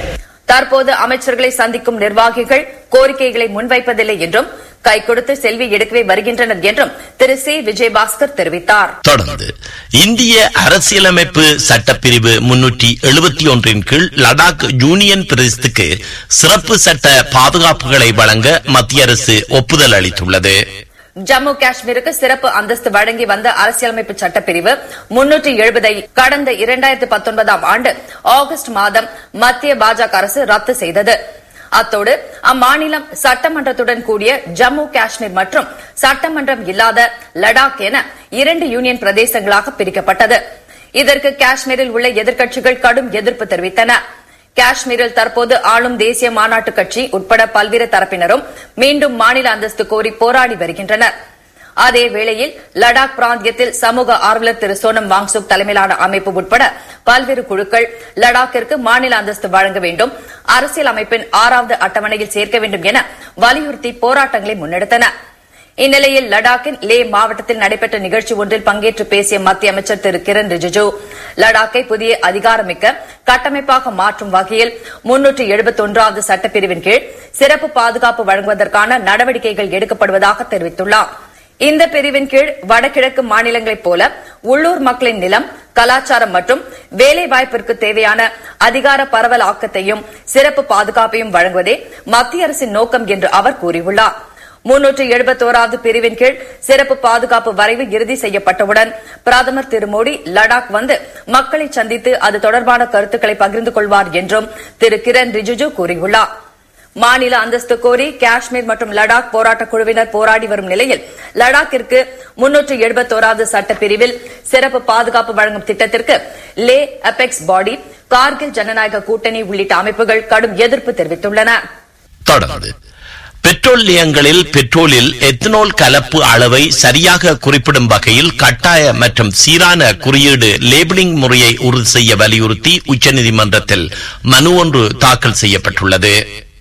தற்போது அமைச்சர்களை சந்திக்கும் நிர்வாகிகள் கோரிக்கைகளை முன்வைப்பதில்லை என்றும் கை கொடுத்து செல்வி எடுக்கவே வருகின்றனர் என்றும் திரு சி விஜயபாஸ்கர் தெரிவித்தார் தொடர்ந்து இந்திய அரசியலமைப்பு சட்டப்பிரிவு முன்னூற்றி எழுபத்தி ஒன்றின் கீழ் லடாக் யூனியன் பிரதேசத்துக்கு சிறப்பு சட்ட பாதுகாப்புகளை வழங்க மத்திய அரசு ஒப்புதல் அளித்துள்ளது ஜம்மு காஷ்மீருக்கு சிறப்பு அந்தஸ்து வழங்கி வந்த அரசியலமைப்பு சட்டப்பிரிவு முன்னூற்றி எழுபதை கடந்த இரண்டாயிரத்து பத்தொன்பதாம் ஆண்டு ஆகஸ்ட் மாதம் மத்திய பாஜக அரசு ரத்து செய்தது அத்தோடு அம்மாநிலம் சட்டமன்றத்துடன் கூடிய ஜம்மு காஷ்மீர் மற்றும் சட்டமன்றம் இல்லாத லடாக் என இரண்டு யூனியன் பிரதேசங்களாக பிரிக்கப்பட்டது இதற்கு காஷ்மீரில் உள்ள எதிர்க்கட்சிகள் கடும் எதிர்ப்பு தெரிவித்தன காஷ்மீரில் தற்போது ஆளும் தேசிய மாநாட்டு கட்சி உட்பட பல்வேறு தரப்பினரும் மீண்டும் மாநில அந்தஸ்து கோரி போராடி வருகின்றனர் அதே வேளையில் லடாக் பிராந்தியத்தில் சமூக ஆர்வலர் திரு சோனம் வாங்சுக் தலைமையிலான அமைப்பு உட்பட பல்வேறு குழுக்கள் லடாக்கிற்கு மாநில அந்தஸ்து வழங்க வேண்டும் அரசியல் அமைப்பின் ஆறாவது அட்டவணையில் சேர்க்க வேண்டும் என வலியுறுத்தி போராட்டங்களை முன்னெடுத்தன இந்நிலையில் லடாக்கின் லே மாவட்டத்தில் நடைபெற்ற நிகழ்ச்சி ஒன்றில் பங்கேற்று பேசிய மத்திய அமைச்சர் திரு கிரண் ரிஜிஜு லடாக்கை புதிய அதிகாரமிக்க கட்டமைப்பாக மாற்றும் வகையில் முன்னூற்று எழுபத்தொன்றாவது சட்டப்பிரிவின் கீழ் சிறப்பு பாதுகாப்பு வழங்குவதற்கான நடவடிக்கைகள் எடுக்கப்படுவதாக தெரிவித்துள்ளார் இந்த பிரிவின் கீழ் வடகிழக்கு மாநிலங்களைப் போல உள்ளூர் மக்களின் நிலம் கலாச்சாரம் மற்றும் வேலை வாய்ப்பிற்கு தேவையான அதிகார பரவல் ஆக்கத்தையும் சிறப்பு பாதுகாப்பையும் வழங்குவதே மத்திய அரசின் நோக்கம் என்று அவர் கூறியுள்ளார் முன்னூற்று எழுபத்தோராவது பிரிவின் கீழ் சிறப்பு பாதுகாப்பு வரைவு இறுதி செய்யப்பட்டவுடன் பிரதமர் திரு மோடி லடாக் வந்து மக்களை சந்தித்து அது தொடர்பான கருத்துக்களை பகிர்ந்து கொள்வார் என்றும் திரு கிரண் ரிஜிஜு கூறியுள்ளார் மாநில அந்தஸ்து கோரி காஷ்மீர் மற்றும் லடாக் போராட்ட குழுவினர் போராடி வரும் நிலையில் லடாக்கிற்கு முன்னூற்று எழுபத்தோராவது சட்டப்பிரிவில் சிறப்பு பாதுகாப்பு வழங்கும் திட்டத்திற்கு லே அபெக்ஸ் பாடி கார்கில் ஜனநாயக கூட்டணி உள்ளிட்ட அமைப்புகள் கடும் எதிர்ப்பு தெரிவித்துள்ளன தொடர்ந்து பெட்ரோல் நிலையங்களில் பெட்ரோலில் எத்தனால் கலப்பு அளவை சரியாக குறிப்பிடும் வகையில் கட்டாய மற்றும் சீரான குறியீடு லேபிளிங் முறையை உறுதி செய்ய வலியுறுத்தி உச்சநீதிமன்றத்தில் மனு ஒன்று தாக்கல் செய்யப்பட்டுள்ளது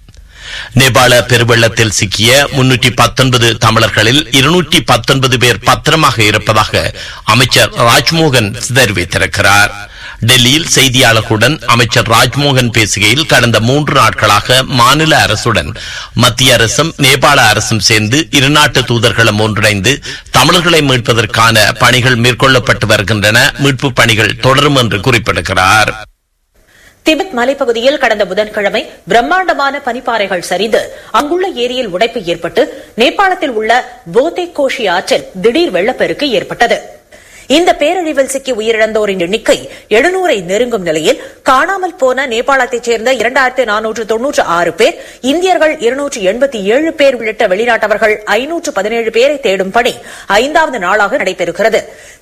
நேபாள பெருவெள்ளத்தில் சிக்கிய முன்னூற்றி பத்தொன்பது தமிழர்களில் இருநூற்றி பத்தொன்பது பேர் பத்திரமாக இருப்பதாக அமைச்சர் ராஜ்மோகன் தெரிவித்திருக்கிறார் டெல்லியில் செய்தியாளர்களுடன் அமைச்சர் ராஜ்மோகன் பேசுகையில் கடந்த மூன்று நாட்களாக மாநில அரசுடன் மத்திய அரசும் நேபாள அரசும் சேர்ந்து இருநாட்டு தூதர்களும் ஒன்றிணைந்து தமிழர்களை மீட்பதற்கான பணிகள் மேற்கொள்ளப்பட்டு வருகின்றன மீட்பு பணிகள் தொடரும் என்று குறிப்பிடுகிறார் திபெத் மலைப்பகுதியில் கடந்த புதன்கிழமை பிரம்மாண்டமான பனிப்பாறைகள் சரிந்து அங்குள்ள ஏரியில் உடைப்பு ஏற்பட்டு நேபாளத்தில் உள்ள போதே கோஷி ஆற்றில் திடீர் வெள்ளப்பெருக்கு ஏற்பட்டது இந்த பேரழிவில் சிக்கி உயிரிழந்தோரின் எண்ணிக்கை எழுநூறை நெருங்கும் நிலையில் காணாமல் போன நேபாளத்தைச் சேர்ந்த இரண்டாயிரத்தி நானூற்று தொன்னூற்று ஆறு பேர் இந்தியர்கள் இருநூற்று எண்பத்தி ஏழு பேர் உள்ளிட்ட வெளிநாட்டவர்கள் ஐநூற்று பதினேழு பேரை தேடும் பணி ஐந்தாவது நாளாக நடைபெறுகிறது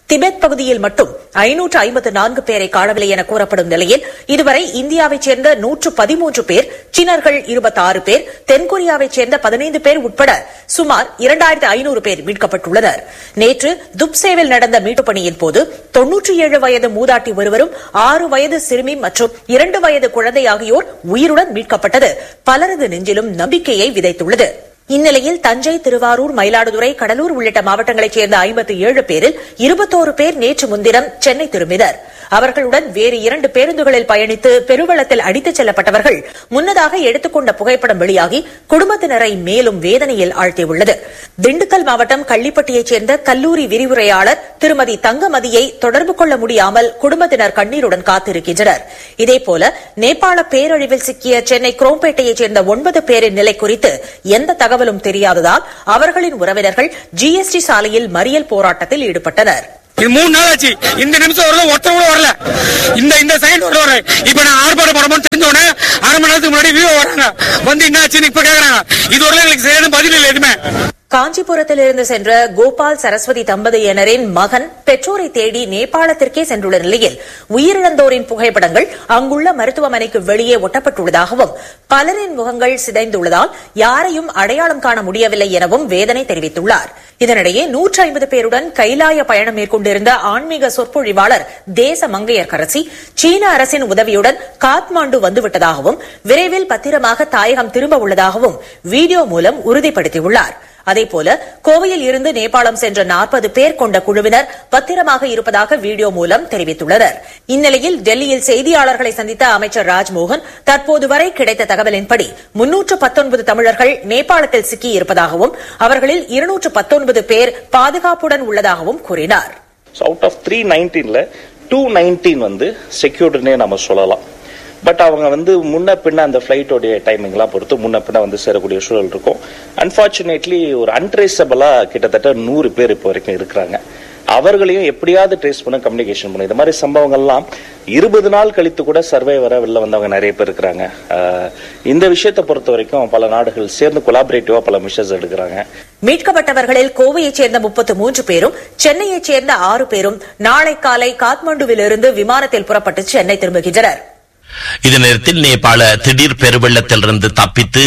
திபெத் பகுதியில் மட்டும் ஐநூற்று ஐம்பத்து நான்கு பேரை காணவில்லை என கூறப்படும் நிலையில் இதுவரை இந்தியாவைச் சேர்ந்த நூற்று பதிமூன்று பேர் சீனர்கள் இருபத்தாறு பேர் தென்கொரியாவைச் சேர்ந்த பதினைந்து பேர் உட்பட சுமார் இரண்டாயிரத்து ஐநூறு பேர் மீட்கப்பட்டுள்ளனர் நேற்று துப்சேவில் நடந்த மீட்புப் பணியின் போது தொன்னூற்றி ஏழு வயது மூதாட்டி ஒருவரும் ஆறு வயது சிறுமி மற்றும் இரண்டு வயது குழந்தை ஆகியோர் உயிருடன் மீட்கப்பட்டது பலரது நெஞ்சிலும் நம்பிக்கையை விதைத்துள்ளது இந்நிலையில் தஞ்சை திருவாரூர் மயிலாடுதுறை கடலூர் உள்ளிட்ட மாவட்டங்களைச் சேர்ந்த ஐம்பத்தி ஏழு பேரில் இருபத்தோரு பேர் நேற்று முன்தினம் சென்னை திரும்பினர் அவர்களுடன் வேறு இரண்டு பேருந்துகளில் பயணித்து பெருவெள்ளத்தில் அடித்துச் செல்லப்பட்டவர்கள் முன்னதாக எடுத்துக்கொண்ட புகைப்படம் வெளியாகி குடும்பத்தினரை மேலும் வேதனையில் ஆழ்த்தியுள்ளது திண்டுக்கல் மாவட்டம் கள்ளிப்பட்டியைச் சேர்ந்த கல்லூரி விரிவுரையாளர் திருமதி தங்கமதியை தொடர்பு கொள்ள முடியாமல் குடும்பத்தினர் கண்ணீருடன் காத்திருக்கின்றனர் இதேபோல நேபாள பேரழிவில் சிக்கிய சென்னை குரோம்பேட்டையைச் சேர்ந்த ஒன்பது பேரின் நிலை குறித்து எந்த தகவலும் தெரியாததால் அவர்களின் உறவினர்கள் ஜிஎஸ்டி சாலையில் மறியல் போராட்டத்தில் ஈடுபட்டனர் இது மூணு நாள் ஆச்சு இந்த நிமிஷம் வரல ஒருத்தர் கூட வரல இந்த இந்த செகண்ட் வரல வர இப்ப நான் ஆர்ப்பாட்டம் படமும் தெரிஞ்ச உடனே அரை மணி நேரத்துக்கு முன்னாடி வியூ வராங்க வந்து என்ன ஆச்சுன்னு இப்ப கேக்குறாங்க இது வரல எனக்கு சரியான பதில் இல்லை எதுவுமே காஞ்சிபுரத்திலிருந்து சென்ற கோபால் சரஸ்வதி தம்பதியினரின் மகன் பெற்றோரை தேடி நேபாளத்திற்கே சென்றுள்ள நிலையில் உயிரிழந்தோரின் புகைப்படங்கள் அங்குள்ள மருத்துவமனைக்கு வெளியே ஒட்டப்பட்டுள்ளதாகவும் பலரின் முகங்கள் சிதைந்துள்ளதால் யாரையும் அடையாளம் காண முடியவில்லை எனவும் வேதனை தெரிவித்துள்ளார் இதனிடையே நூற்றி ஐம்பது பேருடன் கைலாய பயணம் மேற்கொண்டிருந்த ஆன்மீக சொற்பொழிவாளர் தேச மங்கையர்கரசி சீன அரசின் உதவியுடன் காத்மாண்டு வந்துவிட்டதாகவும் விரைவில் பத்திரமாக தாயகம் திரும்ப உள்ளதாகவும் வீடியோ மூலம் உறுதிப்படுத்தியுள்ளார் அதேபோல கோவையில் இருந்து நேபாளம் சென்ற நாற்பது பேர் கொண்ட குழுவினர் பத்திரமாக இருப்பதாக வீடியோ மூலம் தெரிவித்துள்ளனர் இந்நிலையில் டெல்லியில் செய்தியாளர்களை சந்தித்த அமைச்சர் ராஜ்மோகன் தற்போது வரை கிடைத்த தகவலின்படி முன்னூற்று பத்தொன்பது தமிழர்கள் நேபாளத்தில் சிக்கியிருப்பதாகவும் அவர்களில் இருநூற்று பத்தொன்பது பேர் பாதுகாப்புடன் உள்ளதாகவும் கூறினார் அவுட் ஆஃப் த்ரீ நைன்டீன்ல டூ நைன்டீன் வந்து செக்யூர்டுன்னே நம்ம சொல்லலாம் பட் அவங்க வந்து முன்ன பின்ன அந்த ஃபிளைட்டோடைய டைமிங்லாம் பொறுத்து முன்ன பின்ன வந்து சேரக்கூடிய சூழல் இருக்கும் அன்பார்ச்சுனேட்லி ஒரு அன்ட்ரேசபிளா கிட்டத்தட்ட நூறு பேர் இப்போ வரைக்கும் இருக்கிறாங்க அவர்களையும் எப்படியாவது ட்ரேஸ் பண்ண கம்யூனிகேஷன் பண்ணும் இந்த மாதிரி சம்பவங்கள்லாம் இருபது நாள் கழித்து கூட சர்வே வர வெளில வந்தவங்க நிறைய பேர் இருக்கிறாங்க அஹ், இந்த விஷயத்தை பொறுத்த வரைக்கும் பல நாடுகள் சேர்ந்து கொலாபரேட்டிவா பல மிஷர்ஸ் எடுக்கிறாங்க மீட்கப்பட்டவர்களில் கோவையைச் சேர்ந்த முப்பத்து மூன்று பேரும் சென்னையைச் சேர்ந்த ஆறு பேரும் நாளை காலை காத்மண்டுவிலிருந்து விமானத்தில் புறப்பட்டு சென்னை திரும்புகின்றனர் இதே நேரத்தில் நேபாள திடீர் பெருவெள்ளத்திலிருந்து தப்பித்து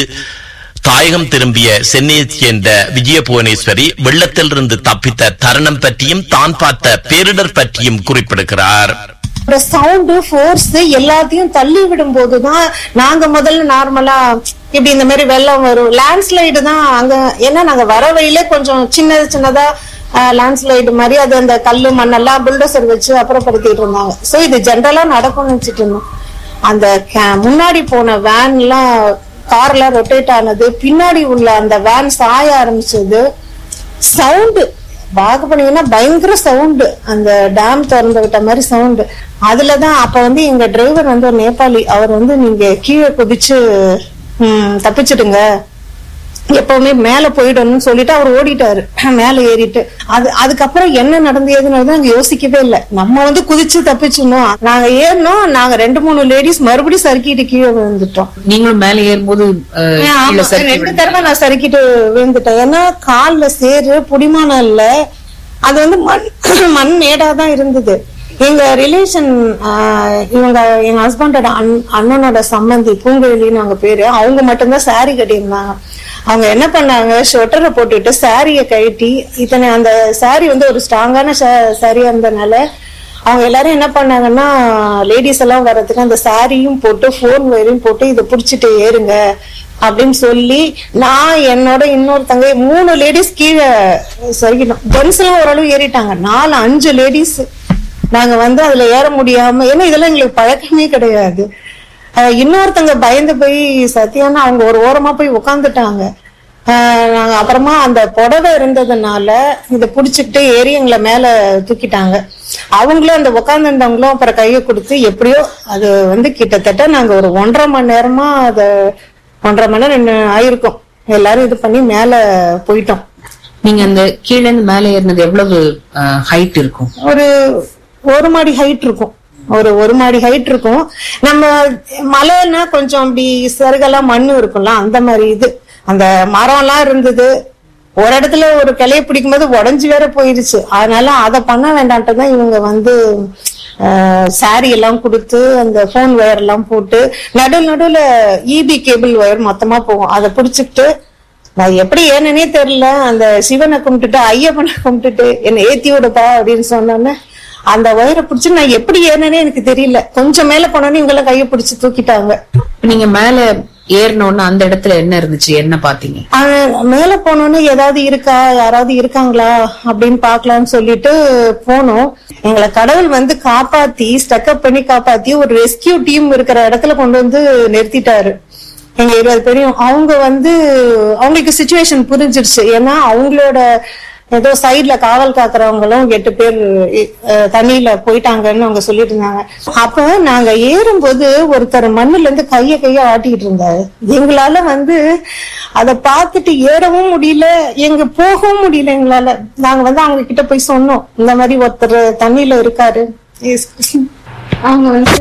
தாயகம் திரும்பிய சென்னையைச் சேர்ந்த விஜய புவனேஸ்வரி வெள்ளத்திலிருந்து தப்பித்த தருணம் பற்றியும் தான் பார்த்த பேரிடர் பற்றியும் குறிப்பிடுகிறார் ஒரு சவுண்டு ஃபோர்ஸ் எல்லாத்தையும் தள்ளி விடும் போதுதான் நாங்க முதல்ல நார்மலா இப்படி இந்த மாதிரி வெள்ளம் வரும் லேண்ட்ஸ்லைடு தான் அங்க ஏன்னா நாங்க வர வழியில கொஞ்சம் சின்ன சின்னதா லேண்ட்ஸ்லைடு மாதிரி அது அந்த கல்லு மண்ணெல்லாம் புல்டோசர் வச்சு அப்புறப்படுத்திட்டு இருந்தாங்க சோ இது ஜென்ரலா நடக்கும்னு வச்சுட்டு இருந்தோம் அந்த ca- முன்னாடி போன வேன் எல்லாம் கார்ல ரொட்டேட் ஆனது பின்னாடி உள்ள அந்த வேன் சாய ஆரம்பிச்சது சவுண்டு பார்க்க போனீங்கன்னா பயங்கர சவுண்டு அந்த டேம் திறந்து விட்ட மாதிரி சவுண்டு அதுலதான் அப்ப வந்து எங்க டிரைவர் வந்து ஒரு நேபாளி அவர் வந்து நீங்க கீழே குதிச்சு ம், தப்பிச்சிடுங்க எப்பவுமே மேல போயிடணும்னு சொல்லிட்டு அவர் ஓடிட்டாரு மேல ஏறிட்டு அது அதுக்கப்புறம் என்ன நடந்து ஏது நடந்து நாங்க யோசிக்கவே இல்லை நம்ம வந்து குதிச்சு தப்பிச்சிடணும் நாங்க ஏறினோம் நாங்க ரெண்டு மூணு லேடிஸ் மறுபடியும் சறுக்கிட்டு கீழே விழுந்துட்டோம் நீங்களும் மேல ஏறும்போது அஹ், கீழே ஆமா, சறுக்கி ரெண்டு தடவை நான் சறுக்கிட்டு விழுந்துட்டேன் ஏன்னா கால்ல சேரு புடிமானம் இல்ல அது வந்து மண் மண் மேடா தான் இருந்தது எங்க ரிலேஷன் இவங்க எங்க ஹஸ்பண்டோட அண்ணனோட சம்மந்தி பூங்குழலின்னு அவங்க பேரு அவங்க மட்டும்தான் saree கட்டியிருந்தாங்க அவங்க என்ன பண்ணாங்க ஸ்வெட்டரை போட்டுட்டு சாரிய கழட்டி இத்தனை அந்த saree வந்து ஒரு ஸ்ட்ராங்கான சாரியா இருந்தனால அவங்க எல்லாரும் என்ன பண்ணாங்கன்னா லேடிஸ் எல்லாம் வர்றதுக்கு அந்த சாரியும் போட்டு ஃபோன் வயரையும் போட்டு இதை புடிச்சிட்டு ஏறுங்க அப்படின்னு சொல்லி நான் என்னோட இன்னொரு தங்கை மூணு லேடிஸ் கீழே சரிக்கணும் ஜென்ஸ் எல்லாம் ஓரளவு ஏறிட்டாங்க நாலு அஞ்சு லேடிஸ் நாங்க வந்து அதுல ஏற முடியாம ஏன்னா இதெல்லாம் எங்களுக்கு பழக்கமே கிடையாது அஹ் இன்னொருத்தங்க பயந்து போய் சத்தியானா அவங்க ஒரு ஓரமா போய் உட்காந்துட்டாங்க நாங்க அப்புறமா அந்த புடவை இருந்ததுனால இதை புடிச்சுக்கிட்டு ஏறி எங்களை மேல தூக்கிட்டாங்க அவங்களும் அந்த உட்காந்துருந்தவங்களும் அப்புறம் கையை கொடுத்து எப்படியோ அது வந்து கிட்டத்தட்ட நாங்க ஒரு ஒன்றரை மணி நேரமா அத ஒன்றரை மணி நேரம் நின்னு ஆயிருக்கும் எல்லாரும் இது பண்ணி மேல போயிட்டோம் நீங்க அந்த கீழே இருந்து மேல ஏறினது எவ்வளவு ஹைட் இருக்கும் ஒரு ஒரு மாடி ஹைட் இருக்கும் ஒரு ஒரு மாடி ஹைட் இருக்கும் நம்ம மலைன்னா கொஞ்சம் அப்படி சருகெல்லாம் மண்ணு இருக்கும்ல அந்த மாதிரி இது அந்த மரம்லாம் இருந்தது ஒரு இடத்துல ஒரு கிளைய பிடிக்கும் போது உடஞ்சு வேற போயிருச்சு அதனால அதை பண்ண வேண்டான்ட்டு தான் இவங்க வந்து சாரி எல்லாம் கொடுத்து அந்த போன் ஒயர் எல்லாம் போட்டு நடு நடுவுல இபி கேபிள் ஒயர் மொத்தமா போகும் அதை பிடிச்சிக்கிட்டு நான் எப்படி ஏனனே தெரியல அந்த சிவனை கும்பிட்டுட்டு ஐயப்பனை கும்பிட்டுட்டு என்னை ஏத்தி விடுப்பா அப்படின்னு சொன்னோன்னே அந்த ஒயரை பிடிச்சு நான் எப்படி ஏனனே எனக்கு தெரியல கொஞ்சம் மேல போனோன்னு இவங்கெல்லாம் கையை பிடிச்சு தூக்கிட்டாங்க இப்ப நீங்க மேல ஏறினோன்னு அந்த இடத்துல என்ன இருந்துச்சு என்ன பாத்தீங்க அவன் மேல போனோன்னு ஏதாவது இருக்கா யாராவது இருக்காங்களா அப்படின்னு பாக்கலாம்னு சொல்லிட்டு போனோம் எங்களை கடவுள் வந்து காப்பாத்தி ஸ்டக்கப் பண்ணி காப்பாத்தி ஒரு ரெஸ்கியூ டீம் இருக்கிற இடத்துல கொண்டு வந்து நிறுத்திட்டாரு எங்க இருபது பேரையும் அவங்க வந்து அவங்களுக்கு சுச்சுவேஷன் புரிஞ்சிருச்சு ஏன்னா அவங்களோட ஏதோ சைடுல காவல் காக்குறவங்களும் எட்டு பேர் அஹ், தண்ணியில போயிட்டாங்கன்னு அவங்க சொல்லிட்டு இருந்தாங்க அப்ப நாங்க ஏறும்போது ஒருத்தர் மண்ணுல இருந்து கைய கைய ஆட்டிக்கிட்டு இருந்தாரு எங்களால வந்து அத பார்த்துட்டு ஏறவும் முடியல எங்க போகவும் முடியல எங்களால நாங்க வந்து அவங்க கிட்ட போய் சொன்னோம் இந்த மாதிரி ஒருத்தர் தண்ணியில இருக்காரு அவங்க வந்து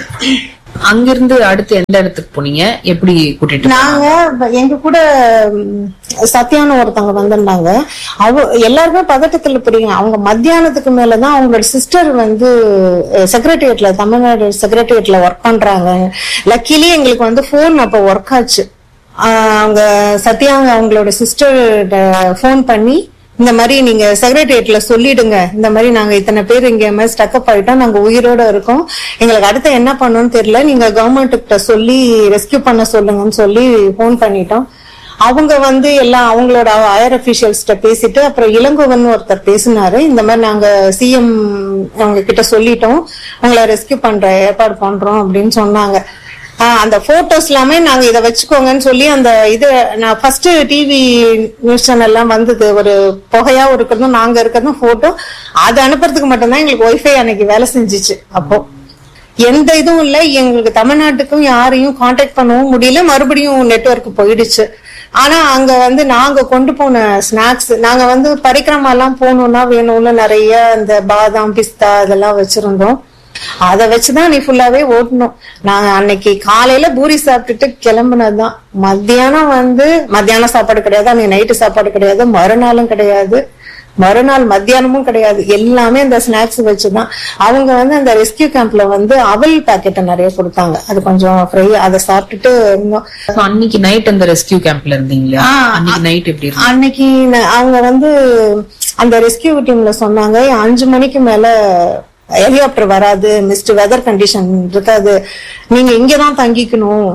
அங்கிருந்து அடுத்து எந்த இடத்துக்கு போனீங்க எப்படி கூட்டிட்டு நாங்க ப- எங்க கூட ம், சத்யான்னு ஒருத்தவங்க வந்திருந்தாங்க அவ எல்லாருமே பதட்டத்துல புரியுங்க அவங்க மத்தியானத்துக்கு மேலதான் அவங்களோட சிஸ்டர் வந்து செக்ரட்டரியேட்ல தமிழ்நாடு செக்ரட்டரியேட்ல ஒர்க் பண்றாங்க லக்கிலி எங்களுக்கு வந்து போன் அப்ப ஒர்க் ஆச்சு ஆஹ் அவங்க சத்யாங்க அவங்களோட சிஸ்டர் ஃபோன் பண்ணி இந்த மாதிரி நீங்க செக்ரட்டரியேட்ல சொல்லிடுங்க இந்த மாதிரி நாங்க இத்தனை பேர் இங்க மாதிரி ஸ்டக்கப் ஆயிட்டோம் நாங்க உயிரோட இருக்கோம் எங்களுக்கு அடுத்து என்ன பண்ணணும்னு தெரியல நீங்க கவர்மெண்ட் கிட்ட சொல்லி ரெஸ்கியூ பண்ண சொல்லுங்கன்னு சொல்லி ஃபோன் பண்ணிட்டோம் அவங்க வந்து எல்லாம் அவங்களோட ஹையர் அபிஷியல்ஸ்ட பேசிட்டு அப்புறம் இளங்கோவன் ஒருத்தர் பேசினாரு இந்த மாதிரி நாங்க சிஎம் அவங்க கிட்ட சொல்லிட்டோம் உங்களை ரெஸ்கியூ பண்ற ஏற்பாடு பண்றோம் அப்படின்னு சொன்னாங்க ஆஹ் அந்த போட்டோஸ் எல்லாமே நாங்க இத வச்சுக்கோங்கன்னு சொல்லி அந்த இது நான் ஃபர்ஸ்ட் டிவி நியூஸ் சேனல் எல்லாம் வந்தது ஒரு புகையா இருக்கிறதும் நாங்க இருக்கிறதும் போட்டோ அது அனுப்புறதுக்கு மட்டும்தான் எங்களுக்கு ஒய்ஃபை அன்னைக்கு வேலை செஞ்சுச்சு அப்போ எந்த இதுவும் இல்ல எங்களுக்கு தமிழ்நாட்டுக்கும் யாரையும் காண்டாக்ட் பண்ணவும் முடியல மறுபடியும் நெட்வொர்க் போயிடுச்சு ஆனா அங்க வந்து நாங்க கொண்டு போன ஸ்நாக்ஸ் நாங்க வந்து பரிக்கிரமா எல்லாம் போகணும்னா வேணும்னு நிறைய இந்த பாதாம் பிஸ்தா இதெல்லாம் வச்சிருந்தோம் அதை வச்சுதான் நீ ஃபுல்லாவே ஓட்டணும் நாங்க அன்னைக்கு காலையில பூரி சாப்பிட்டுட்டு கிளம்புனதுதான் மத்தியானம் வந்து மத்தியானம் சாப்பாடு கிடையாது அன்னைக்கு நைட்டு சாப்பாடு கிடையாது மறுநாளும் கிடையாது மறுநாள் மத்தியானமும் கிடையாது எல்லாமே அந்த ஸ்நாக்ஸ் வச்சுதான் அவங்க வந்து அந்த ரெஸ்கியூ கேம்ப்ல வந்து அவல் பாக்கெட்டை நிறைய கொடுத்தாங்க அது கொஞ்சம் ஃப்ரை அதை சாப்பிட்டுட்டு இருந்தோம் So, அன்னைக்கு நைட் அந்த ரெஸ்கியூ கேம்ப்ல இருந்தீங்களா ஆ, அன்னைக்கு நைட் எப்படி இருந்தது அன்னைக்கு ந- அவங்க வந்து அந்த ரெஸ்கியூ டீம்ல சொன்னாங்க அஞ்சு மணிக்கு மேல ஹெலிகாப்டர் வராது மிஸ்ட் வெதர் கண்டிஷன் இருக்காது நீங்க இங்கதான் தங்கிக்கணும்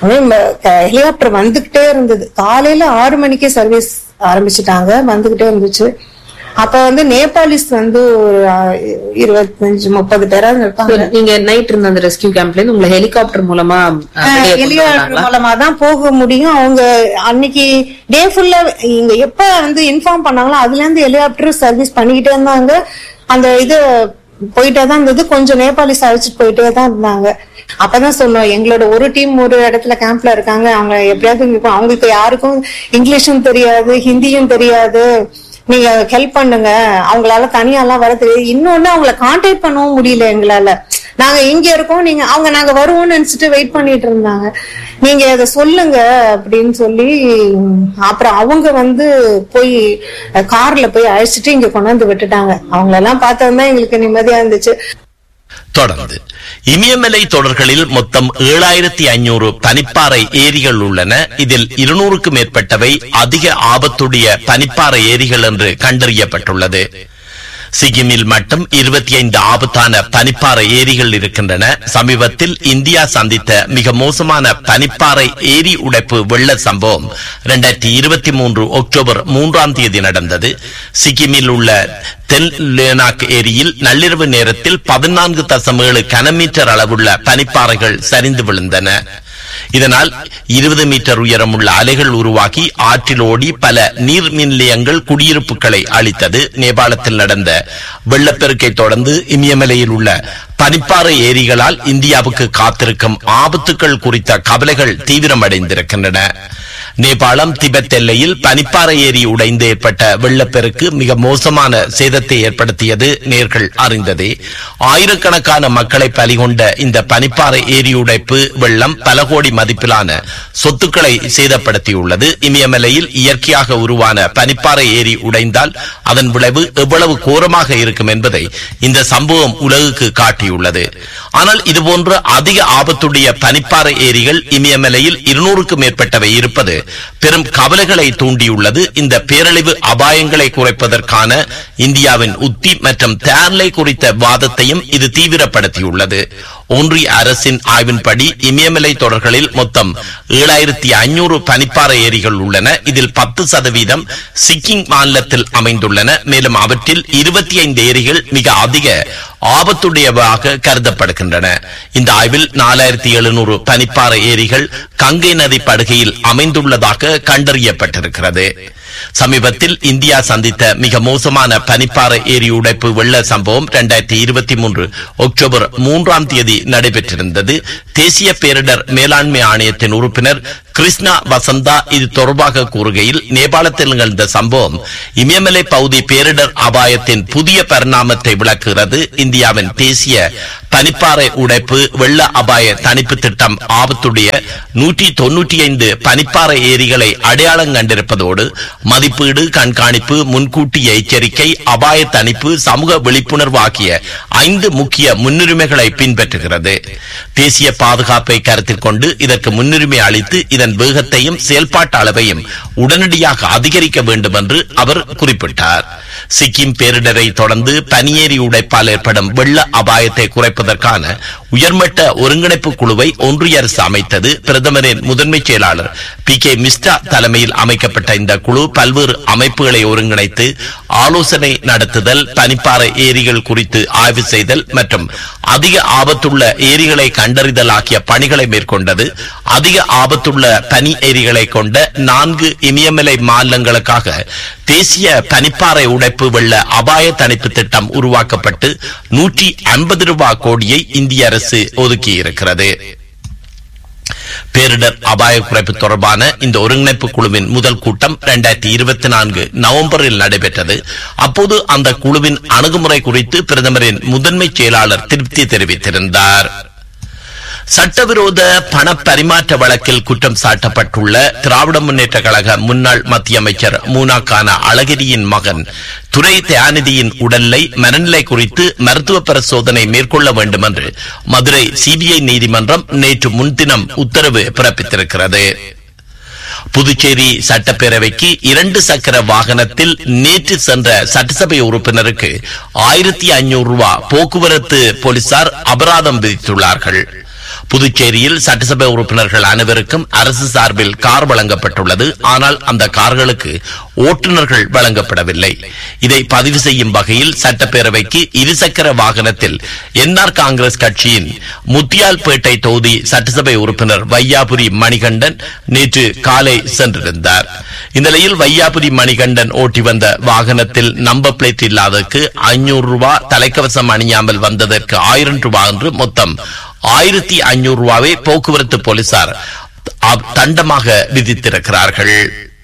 ஹெலிகாப்டர் வந்துகிட்டே இருந்தது காலையில ஆறு மணிக்கே சர்வீஸ் ஆரம்பிச்சுட்டாங்க வந்துகிட்டே இருந்துச்சு அப்ப வந்து நேபாளிஸ் வந்து ஒரு ஆ, இருபத்தஞ்சு முப்பது பேராவது So, இருப்பாங்க நீங்க நைட் இருந்த அந்த ரெஸ்கியூ கேம்ப்ல இருந்து உங்களை ஹெலிகாப்டர் மூலமா அஹ், வெளியே கொண்டு ஹெலிகாப்டர் வந்தாங்களா? மூலமா தான் போக முடியும் அவங்க அன்னைக்கு டே ஃபுல்லா இங்க எப்ப வந்து இன்ஃபார்ம் பண்ணாங்களோ அதுல இருந்து ஹெலிகாப்டர் சர்வீஸ் பண்ணிக்கிட்டே இருந்தாங்க அந்த இது போயிட்டே தான் இருந்தது கொஞ்சம் நேபாளிஸ் அழைச்சிட்டு போயிட்டே தான் இருந்தாங்க அப்பதான் சொன்னோம் எங்களோட ஒரு டீம் ஒரு இடத்துல கேம்ப்ல இருக்காங்க அவங்க எப்படியாவது இங்க போ- அவங்களுக்கு யாருக்கும் இங்கிலீஷும் தெரியாது ஹிந்தியும் தெரியாது நீங்க ஹெல்ப் பண்ணுங்க அவங்களால தனியாலாம் வர தெரியாது இன்னொன்னு அவங்கள கான்டாக்ட் பண்ணவும் முடியல எங்களால நாங்க இங்க இருக்கோம் நீங்க அவங்க நாங்க வருவோம்னு நினைச்சிட்டு வெயிட் பண்ணிட்டு இருந்தாங்க நீங்க அதை சொல்லுங்க அப்படின்னு சொல்லி அப்புறம் அவங்க வந்து போய் கார்ல போய் அழைச்சிட்டு இங்க கொண்டாந்து விட்டுட்டாங்க அவங்களெல்லாம் பார்த்ததுதான் எங்களுக்கு நிம்மதியா இருந்துச்சு தொடர்ந்து இமயமலை தொடர்களில் மொத்தம் ஏழாயிரத்தி ஐநூறு பனிப்பாறை ஏரிகள் உள்ளன இதில் இருநூறுக்கு மேற்பட்டவை அதிக ஆபத்துடைய பனிப்பாறை ஏரிகள் என்று கண்டறியப்பட்டுள்ளது சிக்கிமில் மட்டும் இருபத்தி ஐந்து ஆபத்தான பனிப்பாறை ஏரிகள் இருக்கின்றன சமீபத்தில் இந்தியா சந்தித்த மிக மோசமான பனிப்பாறை ஏரி உடைப்பு வெள்ள சம்பவம் இரண்டாயிரத்தி இருபத்தி மூன்று அக்டோபர் மூன்றாம் தேதி நடந்தது சிக்கிமில் உள்ள தென் லேனாக் ஏரியில் நள்ளிரவு நேரத்தில் பதினான்கு தசம் ஏழு கனமீட்டர் அளவுள்ள பனிப்பாறைகள் சரிந்து விழுந்தன இதனால் இருபது மீட்டர் உயரமுள்ள அலைகள் உருவாகி ஆற்றில் ஓடி பல நீர் மின் நிலையங்கள் குடியிருப்புகளை அளித்தது நேபாளத்தில் நடந்த வெள்ளப்பெருக்கை தொடர்ந்து இமயமலையில் உள்ள பனிப்பாறை ஏரிகளால் இந்தியாவுக்கு காத்திருக்கும் ஆபத்துக்கள் குறித்த கவலைகள் தீவிரமடைந்திருக்கின்றன நேபாளம் திபெத் எல்லையில் பனிப்பாறை ஏரி உடைந்து ஏற்பட்ட வெள்ளப்பெருக்கு மிக மோசமான சேதத்தை ஏற்படுத்தியது நேர்கள் அறிந்ததே ஆயிரக்கணக்கான மக்களை பலிகொண்ட இந்த பனிப்பாறை ஏரி உடைப்பு வெள்ளம் பல கோடி மதிப்பிலான சொத்துக்களை சேதப்படுத்தியுள்ளது இமயமலையில் இயற்கையாக உருவான பனிப்பாறை ஏரி உடைந்தால் அதன் விளைவு எவ்வளவு கோரமாக இருக்கும் என்பதை இந்த சம்பவம் உலகுக்கு காட்டியுள்ளது ஆனால் இதுபோன்ற அதிக ஆபத்துடைய பனிப்பாறை ஏரிகள் இமயமலையில் இருநூறுக்கும் மேற்பட்டவை இருப்பது பெரும் கவலைகளை தூண்டியுள்ளது இந்த பேரழிவு அபாயங்களை குறைப்பதற்கான இந்தியாவின் உத்தி மற்றும் தேர்லை குறித்த வாதத்தையும் இது தீவிரப்படுத்தியுள்ளது ஒன்றிய அரசின் ஆய்வின்படி இமயமலை தொடர்களில் மொத்தம் ஏழாயிரத்தி ஐநூறு பனிப்பாறை ஏரிகள் உள்ளன இதில் பத்து சதவீதம் சிக்கிம் மாநிலத்தில் அமைந்துள்ளன மேலும் அவற்றில் இருபத்தி ஐந்து ஏரிகள் மிக அதிக ஆபத்துடையவாக கருதப்படுகின்றன இந்த ஆய்வில் நாலாயிரத்தி எழுநூறு பனிப்பாறை ஏரிகள் கங்கை நதி படுகையில் அமைந்துள்ளதாக கண்டறியப்பட்டிருக்கிறது சமீபத்தில் இந்தியா சந்தித்த மிக மோசமான பனிப்பாறை ஏரி உடைப்பு வெள்ள சம்பவம் இரண்டாயிரத்தி இருபத்தி மூன்று அக்டோபர் மூன்றாம் தேதி நடைபெற்றிருந்தது தேசிய பேரிடர் மேலாண்மை ஆணையத்தின் உறுப்பினர் கிருஷ்ணா வசந்தா இது தொடர்பாக கூறுகையில் நேபாளத்தில் நிகழ்ந்த சம்பவம் இமயமலை பகுதி பேரிடர் அபாயத்தின் புதிய பரிணாமத்தை விளக்குகிறது இந்தியாவின் தேசிய பனிப்பாறை உடைப்பு வெள்ள அபாய தணிப்பு திட்டம் ஆபத்துடைய நூற்றி தொன்னூற்றி ஐந்து பனிப்பாறை ஏரிகளை அடையாளம் கண்டிருப்பதோடு மதிப்பீடு கண்காணிப்பு முன்கூட்டிய எச்சரிக்கை அபாய தணிப்பு சமூக விழிப்புணர்வு ஆகிய ஐந்து முக்கிய முன்னுரிமைகளை பின்பற்றுகிறது தேசிய பாதுகாப்பை கருத்தில் கொண்டு இதற்கு முன்னுரிமை அளித்து இதன் வேகத்தையும் செயல்பாட்டு அளவையும் உடனடியாக அதிகரிக்க வேண்டும் என்று அவர் குறிப்பிட்டார் சிக்கிம் பேரிடரை தொடர்ந்து பனியேறி உடைப்பால் ஏற்படும் வெள்ள அபாயத்தை குறைப்பதற்கான உயர்மட்ட ஒருங்கிணைப்பு குழுவை ஒன்றிய அரசு அமைத்தது பிரதமரின் முதன்மை செயலாளர் பி கே மிஸ்ரா தலைமையில் அமைக்கப்பட்ட இந்த குழு பல்வேறு அமைப்புகளை ஒருங்கிணைத்து ஆலோசனை நடத்துதல் பனிப்பாறை ஏரிகள் குறித்து ஆய்வு செய்தல் மற்றும் அதிக ஆபத்துள்ள ஏரிகளை கண்டறிதல் ஆகிய பணிகளை மேற்கொண்டது அதிக ஆபத்துள்ள பனி ஏரிகளை கொண்ட நான்கு இமயமலை மாநிலங்களுக்காக தேசிய பனிப்பாறை உடைப்பு வெள்ள அபாய தணிப்பு திட்டம் உருவாக்கப்பட்டு நூற்றி ஐம்பது ரூபாய் கோடியை இந்திய அரசு ஒதுக்கியிருக்கிறது பேரிடர் அபாய குறைப்பு தொடர்பான இந்த ஒருங்கிணைப்பு குழுவின் முதல் கூட்டம் இரண்டாயிரத்தி இருபத்தி நான்கு நவம்பரில் நடைபெற்றது அப்போது அந்த குழுவின் அணுகுமுறை குறித்து பிரதமரின் முதன்மை செயலாளர் திருப்தி தெரிவித்திருந்தார் சட்டவிரோத பண பரிமாற்ற வழக்கில் குற்றம் சாட்டப்பட்டுள்ள திராவிட முன்னேற்ற கழக முன்னாள் மத்திய அமைச்சர் மூனாக்கான அழகிரியின் மகன் துரை தயாநிதியின் உடல்நிலை மனநிலை குறித்து மருத்துவ பரிசோதனை மேற்கொள்ள வேண்டும் என்று மதுரை சிபிஐ நீதிமன்றம் நேற்று முன்தினம் உத்தரவு பிறப்பித்திருக்கிறது புதுச்சேரி சட்டப்பேரவைக்கு இரண்டு சக்கர வாகனத்தில் நேற்று சென்ற சட்டசபை உறுப்பினருக்கு ஆயிரத்தி ஐநூறு ரூபாய் போக்குவரத்து போலீசார் அபராதம் விதித்துள்ளார்கள் புதுச்சேரியில் சட்டசபை உறுப்பினர்கள் அனைவருக்கும் அரசு சார்பில் கார் வழங்கப்பட்டுள்ளது ஆனால் அந்த கார்களுக்கு ஓட்டுநர்கள் வழங்கப்படவில்லை இதை பதிவு செய்யும் வகையில் சட்டப்பேரவைக்கு இருசக்கர வாகனத்தில் என்ஆர் காங்கிரஸ் கட்சியின் முத்தியால்பேட்டை தொகுதி சட்டசபை உறுப்பினர் வையாபுரி மணிகண்டன் நேற்று காலை சென்றிருந்தார் இந்நிலையில் வையாபுரி மணிகண்டன் ஓட்டி வந்த வாகனத்தில் நம்பர் பிளேட் இல்லாததற்கு ஐநூறு ரூபாய் தலைக்கவசம் அணியாமல் வந்ததற்கு ஆயிரம் ரூபாய் என்று மொத்தம் ஆயிரத்தி ஐநூறு ரூபாவை போக்குவரத்து போலீசார் அ- தண்டமாக விதித்திருக்கிறார்கள்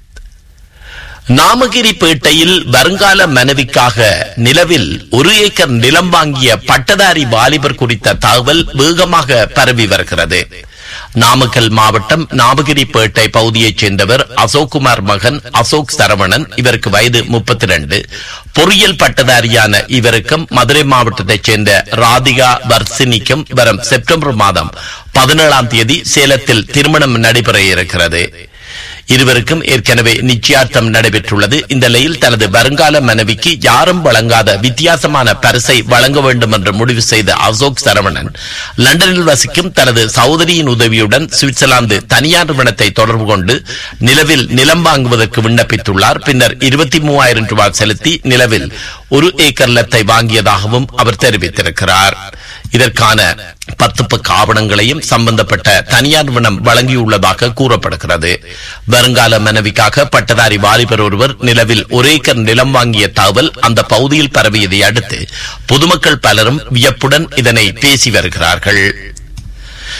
நாமகிரி பேட்டையில் வருங்கால மனைவிக்காக நிலவில் ஒரு ஏக்கர் நிலம் வாங்கிய பட்டதாரி வாலிபர் குறித்த தகவல் வேகமாக பரவி வருகிறது நாமக்கல் மாவட்டம் நாமகிரி பேட்டை பகுதியைச் சேர்ந்தவர் அசோக்குமார் மகன் அசோக் சரவணன் இவருக்கு வயது முப்பத்தி ரெண்டு பொறியியல் பட்டதாரியான இவருக்கும் மதுரை மாவட்டத்தைச் சேர்ந்த ராதிகா வர்சினிக்கும் வரும் செப்டம்பர் மாதம் பதினேழாம் தேதி சேலத்தில் திருமணம் நடைபெற இருக்கிறது இருவருக்கும் ஏற்கனவே நிச்சயார்த்தம் நடைபெற்றுள்ளது இந்த நிலையில் தனது வருங்கால மனைவிக்கு யாரும் வழங்காத வித்தியாசமான பரிசை வழங்க வேண்டும் என்று முடிவு செய்த அசோக் சரவணன் லண்டனில் வசிக்கும் தனது சகோதரியின் உதவியுடன் சுவிட்சர்லாந்து தனியார் நிறுவனத்தை தொடர்பு கொண்டு நிலவில் நிலம் வாங்குவதற்கு விண்ணப்பித்துள்ளார் பின்னர் இருபத்தி மூவாயிரம் ரூபாய் செலுத்தி நிலவில் ஒரு ஏக்கர் நிலத்தை வாங்கியதாகவும் அவர் தெரிவித்திருக்கிறார் இதற்கான பத்து பக்க ஆவணங்களையும் சம்பந்தப்பட்ட தனியார் நிறுவனம் வழங்கியுள்ளதாக கூறப்படுகிறது வருங்கால மனைவிக்காக பட்டதாரி வாலிபர் ஒருவர் நிலவில் ஒரு ஏக்கர் நிலம் வாங்கிய தகவல் அந்த பகுதியில் பரவியதை அடுத்து பொதுமக்கள் பலரும் வியப்புடன் இதனை பேசி வருகிறார்கள்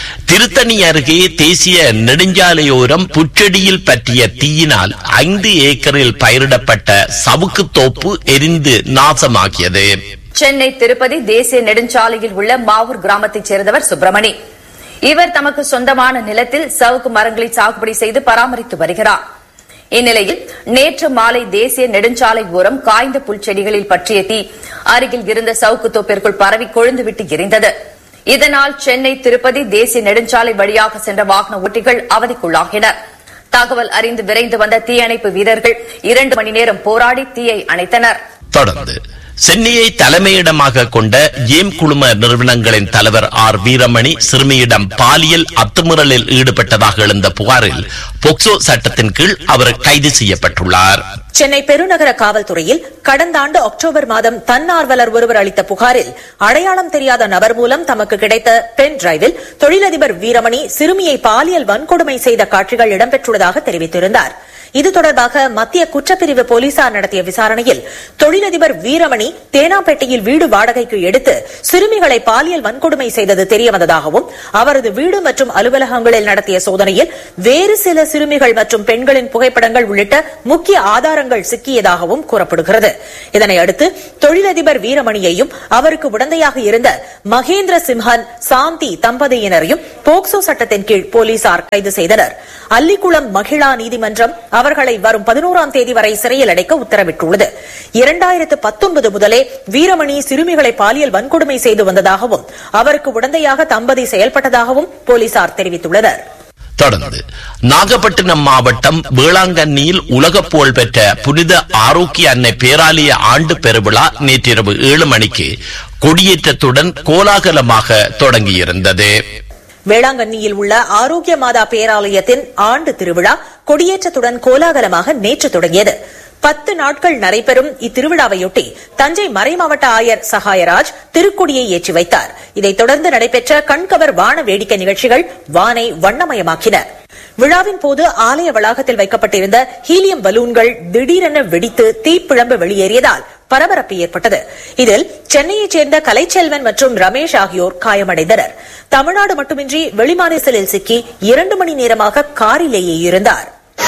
திருத்தணி அருகே தேசிய நெடுஞ்சாலையோரம் புற்றடியில் பற்றிய தீயினால் ஐந்து ஏக்கரில் பயிரிடப்பட்ட சவுக்கு தோப்பு எரிந்து நாசமாகியது சென்னை திருப்பதி தேசிய நெடுஞ்சாலையில் உள்ள மாவூர் கிராமத்தைச் சேர்ந்தவர் சுப்பிரமணி இவர் தமக்கு சொந்தமான நிலத்தில் சவுக்கு மரங்களை சாகுபடி செய்து பராமரித்து வருகிறார் இந்நிலையில் நேற்று மாலை தேசிய நெடுஞ்சாலை ஓரம் காய்ந்த புல்செடிகளில் பற்றிய தீ அருகில் இருந்த சவுக்கு தோப்பிற்குள் பரவி கொழுந்துவிட்டு எரிந்தது இதனால் சென்னை திருப்பதி தேசிய நெடுஞ்சாலை வழியாக சென்ற வாகன ஓட்டிகள் அவதிக்குள்ளாகினர் தகவல் அறிந்து விரைந்து வந்த தீயணைப்பு வீரர்கள் இரண்டு மணி நேரம் போராடி தீயை அணைத்தனர் தொடர்ந்து சென்னையை தலைமையிடமாக கொண்ட ஏம் குழும நிறுவனங்களின் தலைவர் ஆர் வீரமணி சிறுமியிடம் பாலியல் அத்துமீறலில் ஈடுபட்டதாக எழுந்த புகாரில் போக்சோ சட்டத்தின் கீழ் அவர் கைது செய்யப்பட்டுள்ளார் சென்னை பெருநகர காவல்துறையில் கடந்த ஆண்டு அக்டோபர் மாதம் தன்னார்வலர் ஒருவர் அளித்த புகாரில் அடையாளம் தெரியாத நபர் மூலம் தமக்கு கிடைத்த பென் டிரைவில் தொழிலதிபர் வீரமணி சிறுமியை பாலியல் வன்கொடுமை செய்த காட்சிகள் இடம்பெற்றுள்ளதாக தெரிவித்திருந்தார் இது தொடர்பாக மத்திய குற்றப்பிரிவு போலீசார் நடத்திய விசாரணையில் தொழிலதிபர் வீரமணி தேனாம்பேட்டையில் வீடு வாடகைக்கு எடுத்து சிறுமிகளை பாலியல் வன்கொடுமை செய்தது தெரியவந்ததாகவும் அவரது வீடு மற்றும் அலுவலகங்களில் நடத்திய சோதனையில் வேறு சில சிறுமிகள் மற்றும் பெண்களின் புகைப்படங்கள் உள்ளிட்ட முக்கிய ஆதாரங்கள் சிக்கியதாகவும் கூறப்படுகிறது இதனை அடுத்து தொழிலதிபர் வீரமணியையும் அவருக்கு உடந்தையாக இருந்த மகேந்திர சிம்ஹன் சாந்தி தம்பதியினரையும் போக்சோ சட்டத்தின் கீழ் போலீசார் கைது செய்தனர் அல்லிக்குளம் மகிழா நீதிமன்றம் அவர்களை வரும் பதினோராம் தேதி வரை சிறையில் அடைக்க உத்தரவிட்டுள்ளது இரண்டாயிரத்து பத்தொன்பது முதலே வீரமணி சிறுமிகளை பாலியல் வன்கொடுமை செய்து வந்ததாகவும் அவருக்கு உடந்தையாக தம்பதி செயல்பட்டதாகவும் போலீசார் தெரிவித்துள்ளனர் தொடர்ந்து நாகப்பட்டினம் மாவட்டம் வேளாங்கண்ணியில் உலக புகழ் பெற்ற புனித ஆரோக்கிய அன்னை பேராலய ஆண்டு பெருவிழா நேற்றிரவு ஏழு மணிக்கு கொடியேற்றத்துடன் கோலாகலமாக தொடங்கியிருந்தது வேளாங்கண்ணியில் உள்ள ஆரோக்கிய மாதா பேராலயத்தின் ஆண்டு திருவிழா கொடியேற்றத்துடன் கோலாகலமாக நேற்று தொடங்கியது பத்து நாட்கள் நடைபெறும் இத்திருவிழாவையொட்டி தஞ்சை மறைமாவட்ட ஆயர் சகாயராஜ் திருக்கொடியை ஏற்றி வைத்தார் இதைத் தொடர்ந்து நடைபெற்ற கண்கவர் வான வேடிக்கை நிகழ்ச்சிகள் வானை வண்ணமயமாக்கின விழாவின் போது ஆலய வளாகத்தில் வைக்கப்பட்டிருந்த ஹீலியம் பலூன்கள் திடீரென வெடித்து தீப்பிழம்பு வெளியேறியதால் பரபரப்பு ஏற்பட்டது இதில் சென்னையைச் சேர்ந்த கலைச்செல்வன் மற்றும் ரமேஷ் ஆகியோர் காயமடைந்தனர் தமிழ்நாடு மட்டுமின்றி வெளிமாநிலத்தில் சிக்கி இரண்டு மணி நேரமாக காரிலேயே இருந்தார்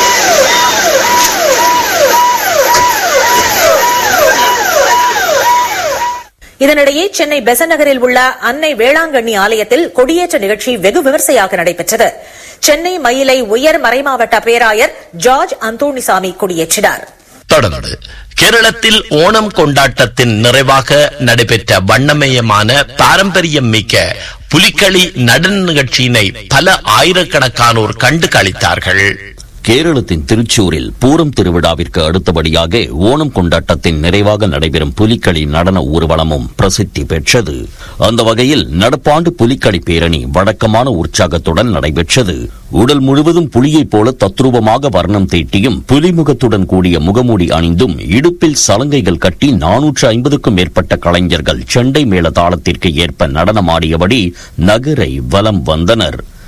இதனிடையே சென்னை பெசன் நகரில் உள்ள அன்னை வேளாங்கண்ணி ஆலயத்தில் கொடியேற்ற நிகழ்ச்சி வெகு விமர்சையாக நடைபெற்றது சென்னை மயிலை உயர் மறைமாவட்ட பேராயர் ஜார்ஜ் அந்தோணிசாமி கொடியேற்றினார் தொடர்ந்து கேரளத்தில் ஓணம் கொண்டாட்டத்தின் நிறைவாக நடைபெற்ற வண்ணமயமான பாரம்பரியம் மிக்க புலிக்களி நடன நிகழ்ச்சியினை பல ஆயிரக்கணக்கானோர் கண்டு களித்தார்கள் கேரளத்தின் திருச்சூரில் பூரம் திருவிழாவிற்கு அடுத்தபடியாக ஓணம் கொண்டாட்டத்தின் நிறைவாக நடைபெறும் புலிக்களி நடன ஊர்வலமும் பிரசித்தி பெற்றது அந்த வகையில் நடப்பாண்டு புலிக்களி பேரணி வழக்கமான உற்சாகத்துடன் நடைபெற்றது உடல் முழுவதும் புலியைப் போல தத்ரூபமாக வர்ணம் தீட்டியும் புலிமுகத்துடன் கூடிய முகமூடி அணிந்தும் இடுப்பில் சலங்கைகள் கட்டி நானூற்று ஐம்பதுக்கும் மேற்பட்ட கலைஞர்கள் செண்டை மேள தாளத்திற்கு ஏற்ப நடனமாடியபடி நகரை வலம் வந்தனர்